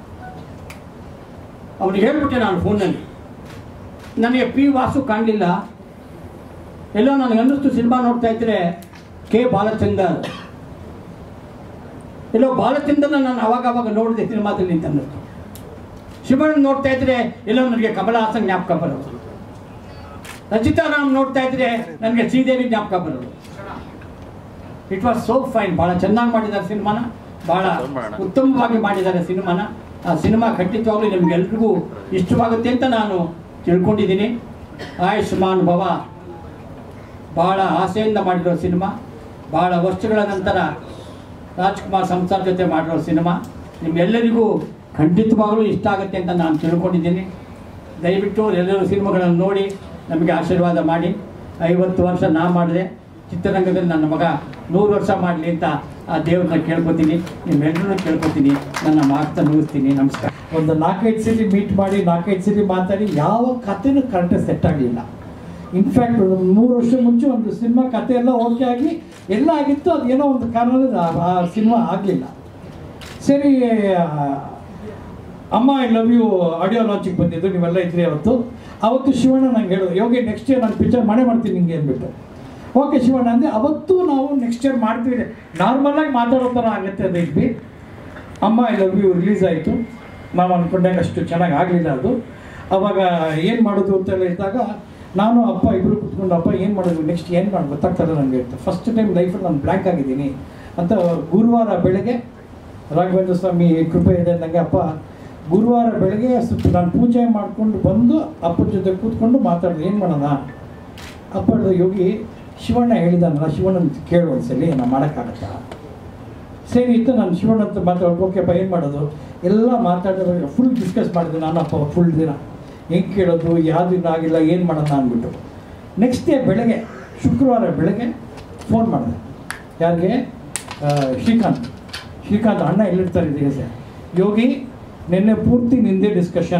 ಅವನಿಗೆ ಹೇಳ್ಬಿಟ್ಟೆ ನಾನು ಫೋನಲ್ಲಿ ನನಗೆ ಪಿ ವಾಸು ಕಾಣಲಿಲ್ಲ ಎಲ್ಲೋ ನನಗೆ ಅನ್ನಿಸ್ತು ಸಿನಿಮಾ ನೋಡ್ತಾ ಇದ್ದರೆ ಕೆ ಬಾಲಚಂದರ್ ಎಲ್ಲೋ ಬಾಲಚಂದರ್ನ ನಾನು ಅವಾಗ ಅವಾಗ ನೋಡಿದೆ ಸಿನಿಮಾದಲ್ಲಿ ಅಂತ ಅನ್ನಿಸ್ತು ಶಿವಣ್ಣ ನೋಡ್ತಾ ಇದ್ರೆ ಎಲ್ಲೋ ನನಗೆ ಕಮಲ ಹಾಸನ್ ಜ್ಞಾಪಕ ಬರೋದು ರಚಿತಾರಾಮ್ ನೋಡ್ತಾ ಇದ್ರೆ ನನಗೆ ಶ್ರೀದೇವಿ ಜ್ಞಾಪಕ ಬರೋದು ಇಟ್ ವಾಸ್ ಸೋ ಫೈನ್ ಭಾಳ ಚೆನ್ನಾಗಿ ಮಾಡಿದ್ದಾರೆ ಸಿನಿಮಾನ ಭಾಳ ಉತ್ತಮವಾಗಿ ಮಾಡಿದ್ದಾರೆ ಸಿನಿಮಾನ ಆ ಸಿನಿಮಾ ಖಂಡಿತವಾಗ್ಲೂ ನಿಮ್ಗೆಲ್ರಿಗೂ ಇಷ್ಟವಾಗುತ್ತೆ ಅಂತ ನಾನು ತಿಳ್ಕೊಂಡಿದ್ದೀನಿ ಆಯುಷ್ಮಾನ್ ಭವ ಭಾಳ ಆಸೆಯಿಂದ ಮಾಡಿರೋ ಸಿನಿಮಾ ಭಾಳ ವರ್ಷಗಳ ನಂತರ ರಾಜ್ಕುಮಾರ್ ಸಂಸಾರ್ ಜೊತೆ ಮಾಡಿರೋ ಸಿನಿಮಾ ನಿಮ್ಗೆಲ್ಲರಿಗೂ ಖಂಡಿತವಾಗಲೂ ಇಷ್ಟ ಆಗುತ್ತೆ ಅಂತ ನಾನು ತಿಳ್ಕೊಂಡಿದ್ದೀನಿ ದಯವಿಟ್ಟು ಎಲ್ಲರೂ ಸಿನಿಮಾಗಳನ್ನು ನೋಡಿ ನಮಗೆ ಆಶೀರ್ವಾದ ಮಾಡಿ ಐವತ್ತು ವರ್ಷ ನಾ ಮಾಡಿದೆ ಚಿತ್ರರಂಗದಲ್ಲಿ ನನ್ನ ಮಗ ನೂರು ವರ್ಷ ಮಾಡಲಿ ಅಂತ ಆ ದೇವ್ರನ್ನ ಕೇಳ್ಕೊತೀನಿ ನಿಮ್ಮೆಲ್ಲರೂ ಕೇಳ್ಕೊತೀನಿ ನನ್ನ ಮಾತನ್ನ ಮುಗಿಸ್ತೀನಿ ನಮಸ್ಕಾರ ಒಂದು ನಾಲ್ಕೈದು ಸರಿ ಮೀಟ್ ಮಾಡಿ ನಾಲ್ಕೈದು ಸರಿ ಮಾತಾಡಿ ಯಾವ ಕಥೆನೂ ಕರೆಕ್ಟಾಗಿ ಸೆಟ್ ಆಗಲಿಲ್ಲ ಇನ್ಫ್ಯಾಕ್ಟ್ ಒಂದು ಮೂರು ವರ್ಷ ಮುಂಚೆ ಒಂದು ಸಿನಿಮಾ ಕತೆ ಎಲ್ಲ ಓಕೆ ಆಗಿ ಎಲ್ಲ ಆಗಿತ್ತು ಅದು ಏನೋ ಒಂದು ಕಾರಣದಿಂದ ಆ- ಆ ಸಿನಿಮಾ ಆಗಲಿಲ್ಲ ಸರಿ ಆ, ಅಮ್ಮ ಐ ಲವ್ ಯು ಆಡಿಯೋ ಲಾಂಚಿಗೆ ಬಂದಿದ್ದು ನೀವೆಲ್ಲ ಇದ್ರಿ ಅವತ್ತು ಅವತ್ತು ಶಿವಣ್ಣ ನಂಗೆ ಹೇಳೋದು ಯೋಗಿ ನೆಕ್ಸ್ಟ್ ಇಯರ್ ನಾನು ಪಿಕ್ಚರ್ ಮಾಡೇ ಮಾಡ್ತೀನಿ ನಿಂಗೆ ಅಂದ್ಬಿಟ್ಟು ಓಕೆ ಶಿವಣ್ಣ ಅಂದರೆ ಅವತ್ತು ನಾವು ನೆಕ್ಸ್ಟ್ ಇಯರ್ ಮಾಡ್ತೀವಿ ನಾರ್ಮಲಾಗಿ ಮಾತಾಡೋ ಥರ ಆಗುತ್ತೆ ಅದು ಇದ್ವಿ ಅಮ್ಮ ಐ ಲವ್ ಯು ರಿಲೀಸ್ ಆಯಿತು ನಾವು ಅಂದ್ಕೊಂಡಾಗ ಅಷ್ಟು ಚೆನ್ನಾಗಿ ಆಗಲಿಲ್ಲ ಅದು ಅವಾಗ ಏನು ಮಾಡೋದು ಅಂತೆಲ್ಲ ಇದ್ದಾಗ ನಾನು ಅಪ್ಪ ಇಬ್ಬರು ಕುತ್ಕೊಂಡು ಅಪ್ಪ ಏನು ಮಾಡೋದು ನೆಕ್ಸ್ಟ್ ಏನು ಮಾಡಿ ಗೊತ್ತಾಗ್ತದೆ ನನಗೆ ಅಂತ ಫಸ್ಟ್ ಟೈಮ್ ಲೈಫಲ್ಲಿ ನಾನು ಬ್ಲ್ಯಾಂಕ್ ಆಗಿದ್ದೀನಿ ಅಂತ ಗುರುವಾರ ಬೆಳಗ್ಗೆ ರಾಘವೇಂದ್ರ ಸ್ವಾಮಿ ಕೃಪೆ ಇದೆ ಅಂದಂಗೆ ಅಪ್ಪ ಗುರುವಾರ ಬೆಳಗ್ಗೆ ಸ್ವಲ್ಪ ನಾನು ಪೂಜೆ ಮಾಡಿಕೊಂಡು ಬಂದು ಅಪ್ಪನ ಜೊತೆ ಕೂತ್ಕೊಂಡು ಮಾತಾಡಿದೆ ಏನು ಮಾಡೋಣ ಅಪ್ಪ ಹೇಳಿದ ಯೋಗಿ ಶಿವಣ್ಣ ಹೇಳಿದಾನಲ್ಲ ಶಿವಣ್ಣನ ಕೇಳು ಒಂದ್ಸಲಿ ನಾನು ಮಾಡೋಕ್ಕಾಗತ್ತಾ ಸರಿ ಇತ್ತು ನಾನು ಶಿವಣ್ಣ ಅಂತ ಮಾತಾಡೋದು ಓಕೆಪ್ಪ ಏನು ಮಾಡೋದು ಎಲ್ಲ ಮಾತಾಡೋದು ಫುಲ್ ಡಿಸ್ಕಸ್ ಮಾಡಿದೆ ನಾನು ಅಪ್ಪ ಫುಲ್ ದಿನ ಹೆಂಗೆ ಕೇಳೋದು ಯಾವ್ದು ದಿನ ಆಗಿಲ್ಲ ಏನು ಮಾಡೋಣ ಅಂದ್ಬಿಟ್ಟು ನೆಕ್ಸ್ಟ್ ಡೇ ಬೆಳಗ್ಗೆ ಶುಕ್ರವಾರ ಬೆಳಗ್ಗೆ ಫೋನ್ ಮಾಡಿದೆ ಯಾರಿಗೆ ಆ, ಶ್ರೀಕಾಂತ್ ಶ್ರೀಕಾಂತ್ ಅಣ್ಣ ಎಲ್ಲಿರ್ತಾರೆ ಇದೀಗ ಸರ್ ಯೋಗಿ ನಿನ್ನೆ ಪೂರ್ತಿ ನಿಂದೇ ಡಿಸ್ಕಷನ್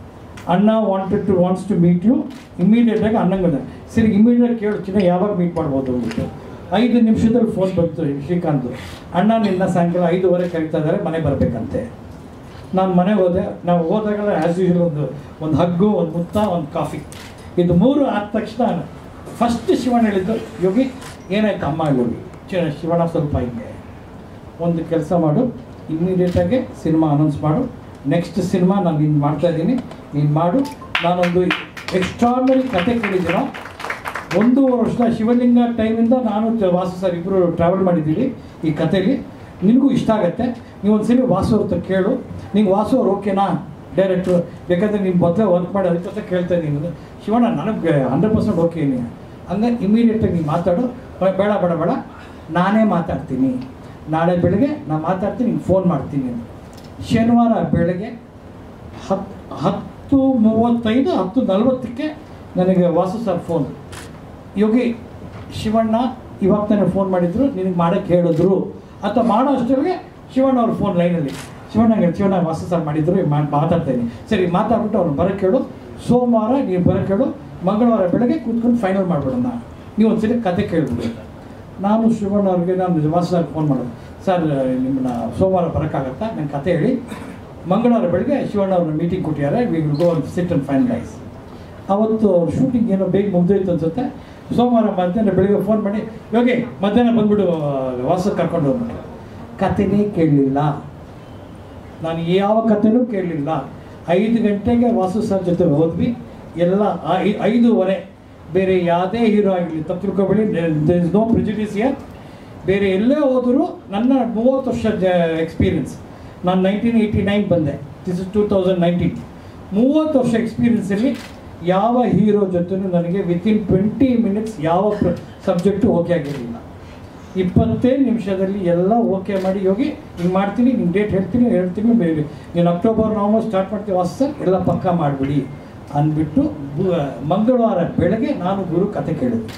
ಅಣ್ಣ wanted to wants to meet you ಇಮಿಡಿಯೇಟಾಗಿ ಅಣ್ಣಂಗೆ ಬಂದೆ ಸರಿ ಇಮಿಡಿಯೇಟ್ ಕೇಳು ಚಿನ್ನ ಯಾವಾಗ ಮೀಟ್ ಮಾಡ್ಬೋದು ಅಂದ್ಬಿಟ್ಟು ಐದು ನಿಮಿಷದಲ್ಲಿ ಫೋನ್ ಬಂತು ಶ್ರೀಕಾಂತ್ ಅಣ್ಣ ನಿನ್ನ ಸಾಯಂಕಾಲ ಐದುವರೆ ಕರೀತಾ ಇದ್ದಾರೆ ಮನೆ ಬರಬೇಕಂತೆ ನಾನು ಮನೆಗೆ ಹೋದೆ ನಾವು ಹೋದಾಗೆಲ್ಲ ಆ್ಯಸ್ ಯೂಶಲ್ ಒಂದು ಒಂದು ಹಗ್ಗು ಒಂದು ಮುತ್ತ ಒಂದು ಕಾಫಿ ಇದು ಮೂರು ಆದ ತಕ್ಷಣ ಫಸ್ಟ್ ಶಿವಣ್ಣ ಹೇಳಿದ್ದು ಯೋಗಿ ಏನಾಯ್ತು ಅಮ್ಮ ಯೋಗಿ ಚಿ- ಶಿವಣ್ಣ ಸ್ವಲ್ಪ ಹಿಂಗೆ ಒಂದು ಕೆಲಸ ಮಾಡು ಇಮ್ಮಿಡಿಯೇಟಾಗಿ ಸಿನಿಮಾ ಅನೌನ್ಸ್ ಮಾಡು ನೆಕ್ಸ್ಟ್ ಸಿನಿಮಾ ನಾನು ನೀನು ಮಾಡ್ತಾ ಇದ್ದೀನಿ ನೀನು ಮಾಡು ನಾನೊಂದು ಎಕ್ಸ್ಟ್ರಾರ್ನರಿ ಕತೆ ಕೇಳಿದ್ದೀನೋ ಒಂದೂವರೆ ವರ್ಷ ಶಿವಲಿಂಗ ಟೈಮಿಂದ ನಾನು ಜ- ವಾಸು ಸರ್ ಇಬ್ಬರು ಟ್ರಾವೆಲ್ ಮಾಡಿದ್ದೀವಿ ಈ ಕಥೆಯಲ್ಲಿ ನಿನಗೂ ಇಷ್ಟ ಆಗುತ್ತೆ ನೀವು ಒಂದು ಸರಿ ವಾಸು ಅವ್ರ ಹತ್ರ ಕೇಳು ನಿಂಗೆ ವಾಸು ಅವ್ರು ಓಕೆನಾ ಡೈರೆಕ್ಟ್ರು ಬೇಕಾದ್ರೆ ನೀನು ಮೊದಲೇ ವರ್ಕ್ ಮಾಡಿ ಅದಕ್ಕೋಸ್ಕರ ಕೇಳ್ತಾ ಇದ್ದೀನಿ ಶಿವಣ್ಣ ನನಗೆ ಹಂಡ್ರೆಡ್ ಪರ್ಸೆಂಟ್ ಓಕೆ ನೀನು ಹಂಗೆ ಇಮಿಡಿಯೇಟಾಗಿ ನೀನು ಮಾತಾಡು ಬೇ- ಬೇಡ ಬೇಡ ಬೇಡ ನಾನೇ ಮಾತಾಡ್ತೀನಿ ನಾಳೆ ಬೆಳಗ್ಗೆ ನಾನು ಮಾತಾಡ್ತೀನಿ ನಿಂಗೆ ಫೋನ್ ಮಾಡ್ತೀನಿ ಅಂತ. ಶನಿವಾರ ಬೆಳಗ್ಗೆ ಹತ್ತು ಹತ್ತು ಮೂವತ್ತೈದು ಹತ್ತು ನಲ್ವತ್ತಕ್ಕೆ ನನಗೆ ವಾಸು ಸರ್ ಫೋನ್ ಯೋಗಿ ಶಿವಣ್ಣ ಇವಾಗ ತಾನೇ ಫೋನ್ ಮಾಡಿದ್ರು ನಿನಗೆ ಮಾಡೋಕ್ಕೆ ಹೇಳಿದ್ರು ಅಥವಾ ಮಾಡೋ ಅಷ್ಟರಲ್ಲಿ ಶಿವಣ್ಣ ಅವ್ರ ಫೋನ್ ಲೈನಲ್ಲಿ ಶಿವಣ್ಣಗೆ ಶಿವಣ್ಣ ವಾಸು ಸರ್ ಮಾಡಿದ್ರು ಈಗ ಮಾ- ಮಾತಾಡ್ತಾ ಇದ್ದೀನಿ ಸರಿ ಮಾತಾಡ್ಬಿಟ್ಟು ಅವ್ರು ಬರೋಕ್ಕೆ ಹೇಳು ಸೋಮವಾರ ನೀವು ಬರೋಕ್ಕೆ ಹೇಳು ಮಂಗಳವಾರ ಬೆಳಗ್ಗೆ ಕೂತ್ಕೊಂಡು ಫೈನಲ್ ಮಾಡ್ಬಿಡೋಣ ನೀವು ಒಂದ್ಸರಿ ಕತೆ ಕೇಳ್ಬಿಡಿ ನಾನು ಶಿವಣ್ಣ ಅವ್ರಿಗೆ ನಾನು ವಾಸು ಸರ್ ಫೋನ್ ಮಾಡೋದು ಸರ್ ನಿಮ್ಮನ್ನ ಸೋಮವಾರ ಬರೋಕ್ಕಾಗತ್ತಾ ನನ್ನ ಕತೆ ಹೇಳಿ ಮಂಗಳವಾರ ಬೆಳಗ್ಗೆ ಶಿವಣ್ಣ ಅವ್ರನ್ನ ಮೀಟಿಂಗ್ ಕೊಟ್ಟಿದ್ದಾರೆ we will go and sit and finalise ಅವತ್ತು ಅವ್ರ ಶೂಟಿಂಗ್ ಏನೋ ಬೇಗ ಮುಗ್ದೋಯ್ತು ಅನ್ಸುತ್ತೆ ಸೋಮವಾರ ಮಧ್ಯಾಹ್ನ ಬೆಳಿಗ್ಗೆ ಫೋನ್ ಮಾಡಿ ಯೋಗಿ ಮಧ್ಯಾಹ್ನ ಬಂದ್ಬಿಡು ವಾಸ ಕರ್ಕೊಂಡು ಹೋಗ್ಬಿಟ್ಟು ಕಥೆನೇ ಕೇಳಲಿಲ್ಲ ನಾನು ಯಾವ ಕಥೆನೂ ಕೇಳಲಿಲ್ಲ ಐದು ಗಂಟೆಗೆ ವಾಸು ಸರ್ ಜೊತೆ ಹೋದ್ವಿ ಎಲ್ಲ ಐ- ಐದೂವರೆ ಬೇರೆ ಯಾವುದೇ ಹೀರೋ ಆಗಲಿ ತಪ್ಪು ತಿಳ್ಕೊಬೇಡಿ there is no prejudice year ಬೇರೆ ಎಲ್ಲೇ ಹೋದರೂ ನನ್ನ ಮೂವತ್ತು ವರ್ಷ ಎಕ್ಸ್ಪೀರಿಯನ್ಸ್ ನಾನು ನೈನ್ಟೀನ್ ಏಯ್ಟಿ ನೈನ್ ಬಂದೆ this is two thousand nineteen ಮೂವತ್ತು ವರ್ಷ ಎಕ್ಸ್ಪೀರಿಯನ್ಸಲ್ಲಿ ಯಾವ ಹೀರೋ ಜೊತೆನೂ ನನಗೆ ವಿತಿನ್ ಟ್ವೆಂಟಿ ಮಿನಿಟ್ಸ್ ಯಾವ ಸಬ್ಜೆಕ್ಟು ಓಕೆ ಆಗಿರಲಿಲ್ಲ ಇಪ್ಪತ್ತೈದು ನಿಮಿಷದಲ್ಲಿ ಎಲ್ಲ ಓಕೆ ಮಾಡಿ ಹೋಗಿ ಹಿಂಗೆ ಮಾಡ್ತೀನಿ ನಿನ್ನ ಡೇಟ್ ಹೇಳ್ತೀನಿ ಹೇಳ್ತೀನಿ ಬೇರೆ ನೀನು ಅಕ್ಟೋಬರ್ ನವಂಬರ್ ಸ್ಟಾರ್ಟ್ ಮಾಡ್ತೀವಿ ವಾಸ ಸರ್ ಎಲ್ಲ ಪಕ್ಕ ಮಾಡಿಬಿಡಿ ಅಂದ್ಬಿಟ್ಟು ಬು- ಮಂಗಳವಾರ ಬೆಳಗ್ಗೆ ನಾನು ಗುರು ಕತೆ ಕೇಳಿದೆ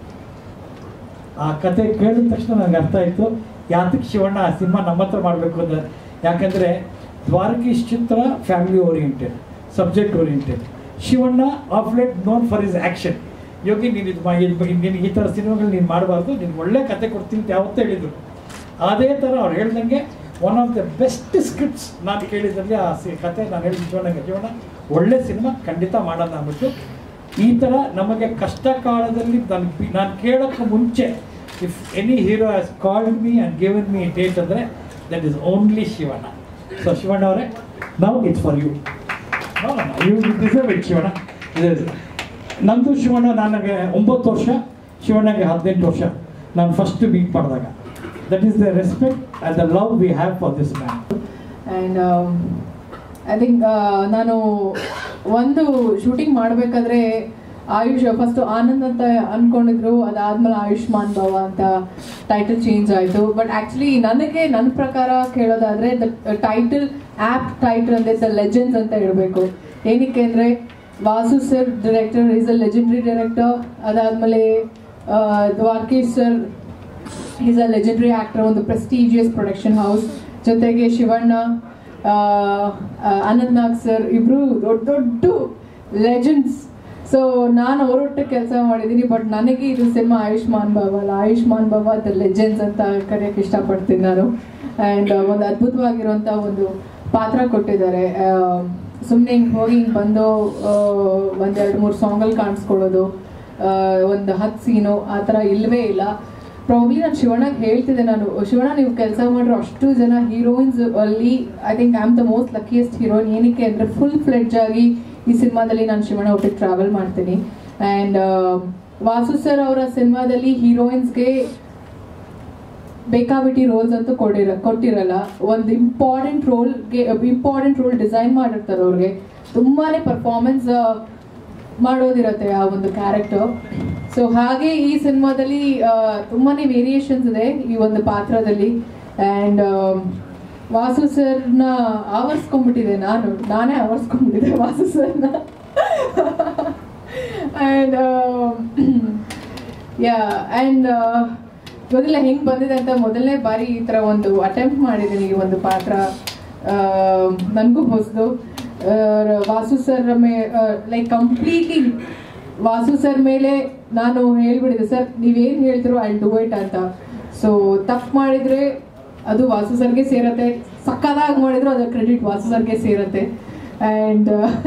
ಆ ಕತೆ ಕೇಳಿದ ತಕ್ಷಣ ನನಗೆ ಅರ್ಥ ಆಯಿತು ಯಾತಕ್ಕೆ ಶಿವಣ್ಣ ಆ ಸಿನಿಮಾ ನಮ್ಮ ಹತ್ರ ಮಾಡಬೇಕು ಅಂತ ಯಾಕಂದರೆ ದ್ವಾರಕೀಶ್ ಚಿತ್ರ family oriented subject oriented Shivanna of late known for is action Yogi ನೀನು ಇದು ಮಾ- ಇದು ಬಗ್ಗೆ ನೀನು ಈ ಥರ ಸಿನಿಮಾಗಳು ನೀನು ಮಾಡಬಾರ್ದು ನೀನು ಒಳ್ಳೆ ಕತೆ ಕೊಡ್ತೀನಿ ಅಂತ ಯಾವತ್ತೂ ಹೇಳಿದರು ಅದೇ ಥರ ಅವ್ರು ಹೇಳ್ದಂಗೆ one of the best scripts ನಾನು ಕೇಳಿದ್ರಲ್ಲಿ ಆ ಸಿ ಕತೆ ನಾನು ಹೇಳಿದ ಶಿವಣ್ಣಗೆ ಶಿವಣ್ಣ ಒಳ್ಳೆ ಸಿನಿಮಾ ಖಂಡಿತ ಮಾಡೋಣ ಅಂದ್ಬಿಟ್ಟು ಈ ಥರ ನಮಗೆ ಕಷ್ಟ ಕಾಲದಲ್ಲಿ ನಾನು ನಾನು ಕೇಳೋಕ್ಕೆ ಮುಂಚೆ if any hero has called me and given me date ಅಂದರೆ that is only Shivanna so Shivanna ಅವರೇ now it's for you you deserve it Shivanna ಇದೆ ನಂದು ಶಿವಣ್ಣ ನನಗೆ ಒಂಬತ್ತು ವರ್ಷ ಶಿವಣ್ಣಗೆ ಹದಿನೆಂಟು ವರ್ಷ ನಾನು ಫಸ್ಟ್ ಮೀಟ್ ಮಾಡಿದಾಗ that is the respect and the love we have for this man and I think ನಾನು ಒಂದು ಶೂಟಿಂಗ್ ಮಾಡಬೇಕಾದ್ರೆ ಆಯುಷ್ ಫಸ್ಟ್ ಆನಂದ್ ಅಂತ ಅನ್ಕೊಂಡಿದ್ರು ಅದಾದ್ಮೇಲೆ ಆಯುಷ್ಮಾನ್ ಭವ ಅಂತ ಟೈಟಲ್ ಚೇಂಜ್ ಆಯಿತು ಬಟ್ ಆ್ಯಕ್ಚುಲಿ ನನಗೆ ನನ್ನ ಪ್ರಕಾರ ಕೇಳೋದಾದ್ರೆ ದ ಟೈಟಲ್ ಆ್ಯಪ್ ಟೈಟಲ್ ಅಂದರೆ ದ ಲೆಜೆಂಡ್ಸ್ ಅಂತ ಹೇಳಬೇಕು ಏನಕ್ಕೆ ಅಂದರೆ Vasu sir director is a legendary director ಅದಾದಮೇಲೆ Dwarakish sir is a legendary actor ಒಂದು ಪ್ರೆಸ್ಟೀಜಿಯಸ್ ಪ್ರೊಡಕ್ಷನ್ ಹೌಸ್ ಜೊತೆಗೆ ಶಿವಣ್ಣ ಆ, ಆ, ಅನಂತ್ ನಾಗ್ ಸರ್ ಇಬ್ರು ದೊಡ್ಡ ದೊಡ್ಡ ಲೆಜೆಂಡ್ಸ್ ಸೊ ನಾನು ಅವರೊಟ್ಟಿಗೆ ಕೆಲಸ ಮಾಡಿದ್ದೀನಿ ಬಟ್ ನನಗೆ ಇದು ಸಿನಿಮಾ ಆಯುಷ್ಮಾನ್ ಭವ ಅಲ್ಲ ಆಯುಷ್ಮಾನ್ ಭವ ದ ಲೆಜೆಂಡ್ಸ್ ಅಂತ ಕರೆಯೋಕ್ಕೆ ಇಷ್ಟಪಡ್ತೀನಿ ನಾನು ಆ್ಯಂಡ್ ಒಂದು ಅದ್ಭುತವಾಗಿರುವಂಥ ಒಂದು ಪಾತ್ರ ಕೊಟ್ಟಿದ್ದಾರೆ ಸುಮ್ಮನೆ ಹಿಂಗೆ ಹೋಗಿ ಹಿಂಗೆ ಬಂದು ಒಂದು ಎರಡು ಮೂರು ಸಾಂಗಲ್ಲಿ ಕಾಣಿಸ್ಕೊಳ್ಳೋದು ಒಂದು ಹತ್ತು ಸೀನು ಆ ಥರ ಇಲ್ಲವೇ ಇಲ್ಲ ಪ್ರಾಬ್ಲಿ ನಾನು ಶಿವಣ್ಣಗೆ ಹೇಳ್ತಿದ್ದೆ ನಾನು ಶಿವಣ್ಣ ನೀವು ಕೆಲಸ ಮಾಡಿರೋ ಅಷ್ಟು ಜನ ಹೀರೋಯಿನ್ಸ್ ಅಲ್ಲಿ I think I am the most luckiest heroine ಏನಕ್ಕೆ ಅಂದರೆ ಫುಲ್ ಫ್ಲೆಡ್ಜ್ ಆಗಿ ಈ ಸಿನಿಮಾದಲ್ಲಿ ನಾನು ಶಿವಣ್ಣ ಒಟ್ಟಿಗೆ ಟ್ರಾವೆಲ್ ಮಾಡ್ತೀನಿ ಆ್ಯಂಡ್ ವಾಸು ಸರ್ ಅವರ ಸಿನಿಮಾದಲ್ಲಿ ಹೀರೋಯಿನ್ಸ್ಗೆ ಬೇಕಾಬಿಟ್ಟಿ ರೋಲ್ಸ್ ಅಂತೂ ಕೊಡಿರ ಕೊಟ್ಟಿರಲ್ಲ ಒಂದು ಇಂಪಾರ್ಟೆಂಟ್ ರೋಲ್ಗೆ ಇಂಪಾರ್ಟೆಂಟ್ ರೋಲ್ ಡಿಸೈನ್ ಮಾಡಿರ್ತಾರೆ ಅವ್ರಿಗೆ ತುಂಬಾನೇ ಪರ್ಫಾರ್ಮೆನ್ಸ್ ಮಾಡೋದಿರತ್ತೆ ಆ ಒಂದು ಕ್ಯಾರೆಕ್ಟರ್ ಸೊ ಹಾಗೆ ಈ ಸಿನಿಮಾದಲ್ಲಿ ತುಂಬಾನೇ ವೇರಿಯೇಷನ್ಸ್ ಇದೆ ಈ ಒಂದು ಪಾತ್ರದಲ್ಲಿ ಆ್ಯಂಡ್ ವಾಸು ಸರ್ನ ಆವರಿಸ್ಕೊಂಡ್ಬಿಟ್ಟಿದೆ ನಾನು ನಾನೇ ಆವರಿಸ್ಕೊಂಡ್ಬಿಟ್ಟಿದ್ದೆ ವಾಸು ಸರ್ನ ಆ್ಯಂಡ್ ಯಾ ಆ್ಯಂಡ್ ಮೊದಲ ಹೆಂಗೆ ಬಂದಿದೆ ಅಂತ ಮೊದಲನೇ ಬಾರಿ ಈ ಥರ ಒಂದು ಅಟೆಂಪ್ಟ್ ಮಾಡಿದ್ದೀನಿ ಈ ಒಂದು ಪಾತ್ರ ನನಗೂ ಹೊಸದು Vasu sir may like completely Vasu sir ಮೇಲೆ ನಾನು ಹೇಳ್ಬಿಡಿದೆ ಸರ್ ನೀವೇನು ಹೇಳ್ತಿರೋ ಐ ಡೂ ಇಟ್ ಅಂತ ಸೊ ತಪ್ಪು ಮಾಡಿದರೆ ಅದು ವಾಸು ಸರ್ಗೆ ಸೇರತ್ತೆ ಸಕ್ಕದಾಗಿ ಮಾಡಿದ್ರು ಅದರ ಕ್ರೆಡಿಟ್ ವಾಸು ಸರ್ಗೆ ಸೇರತ್ತೆ ಆ್ಯಂಡ್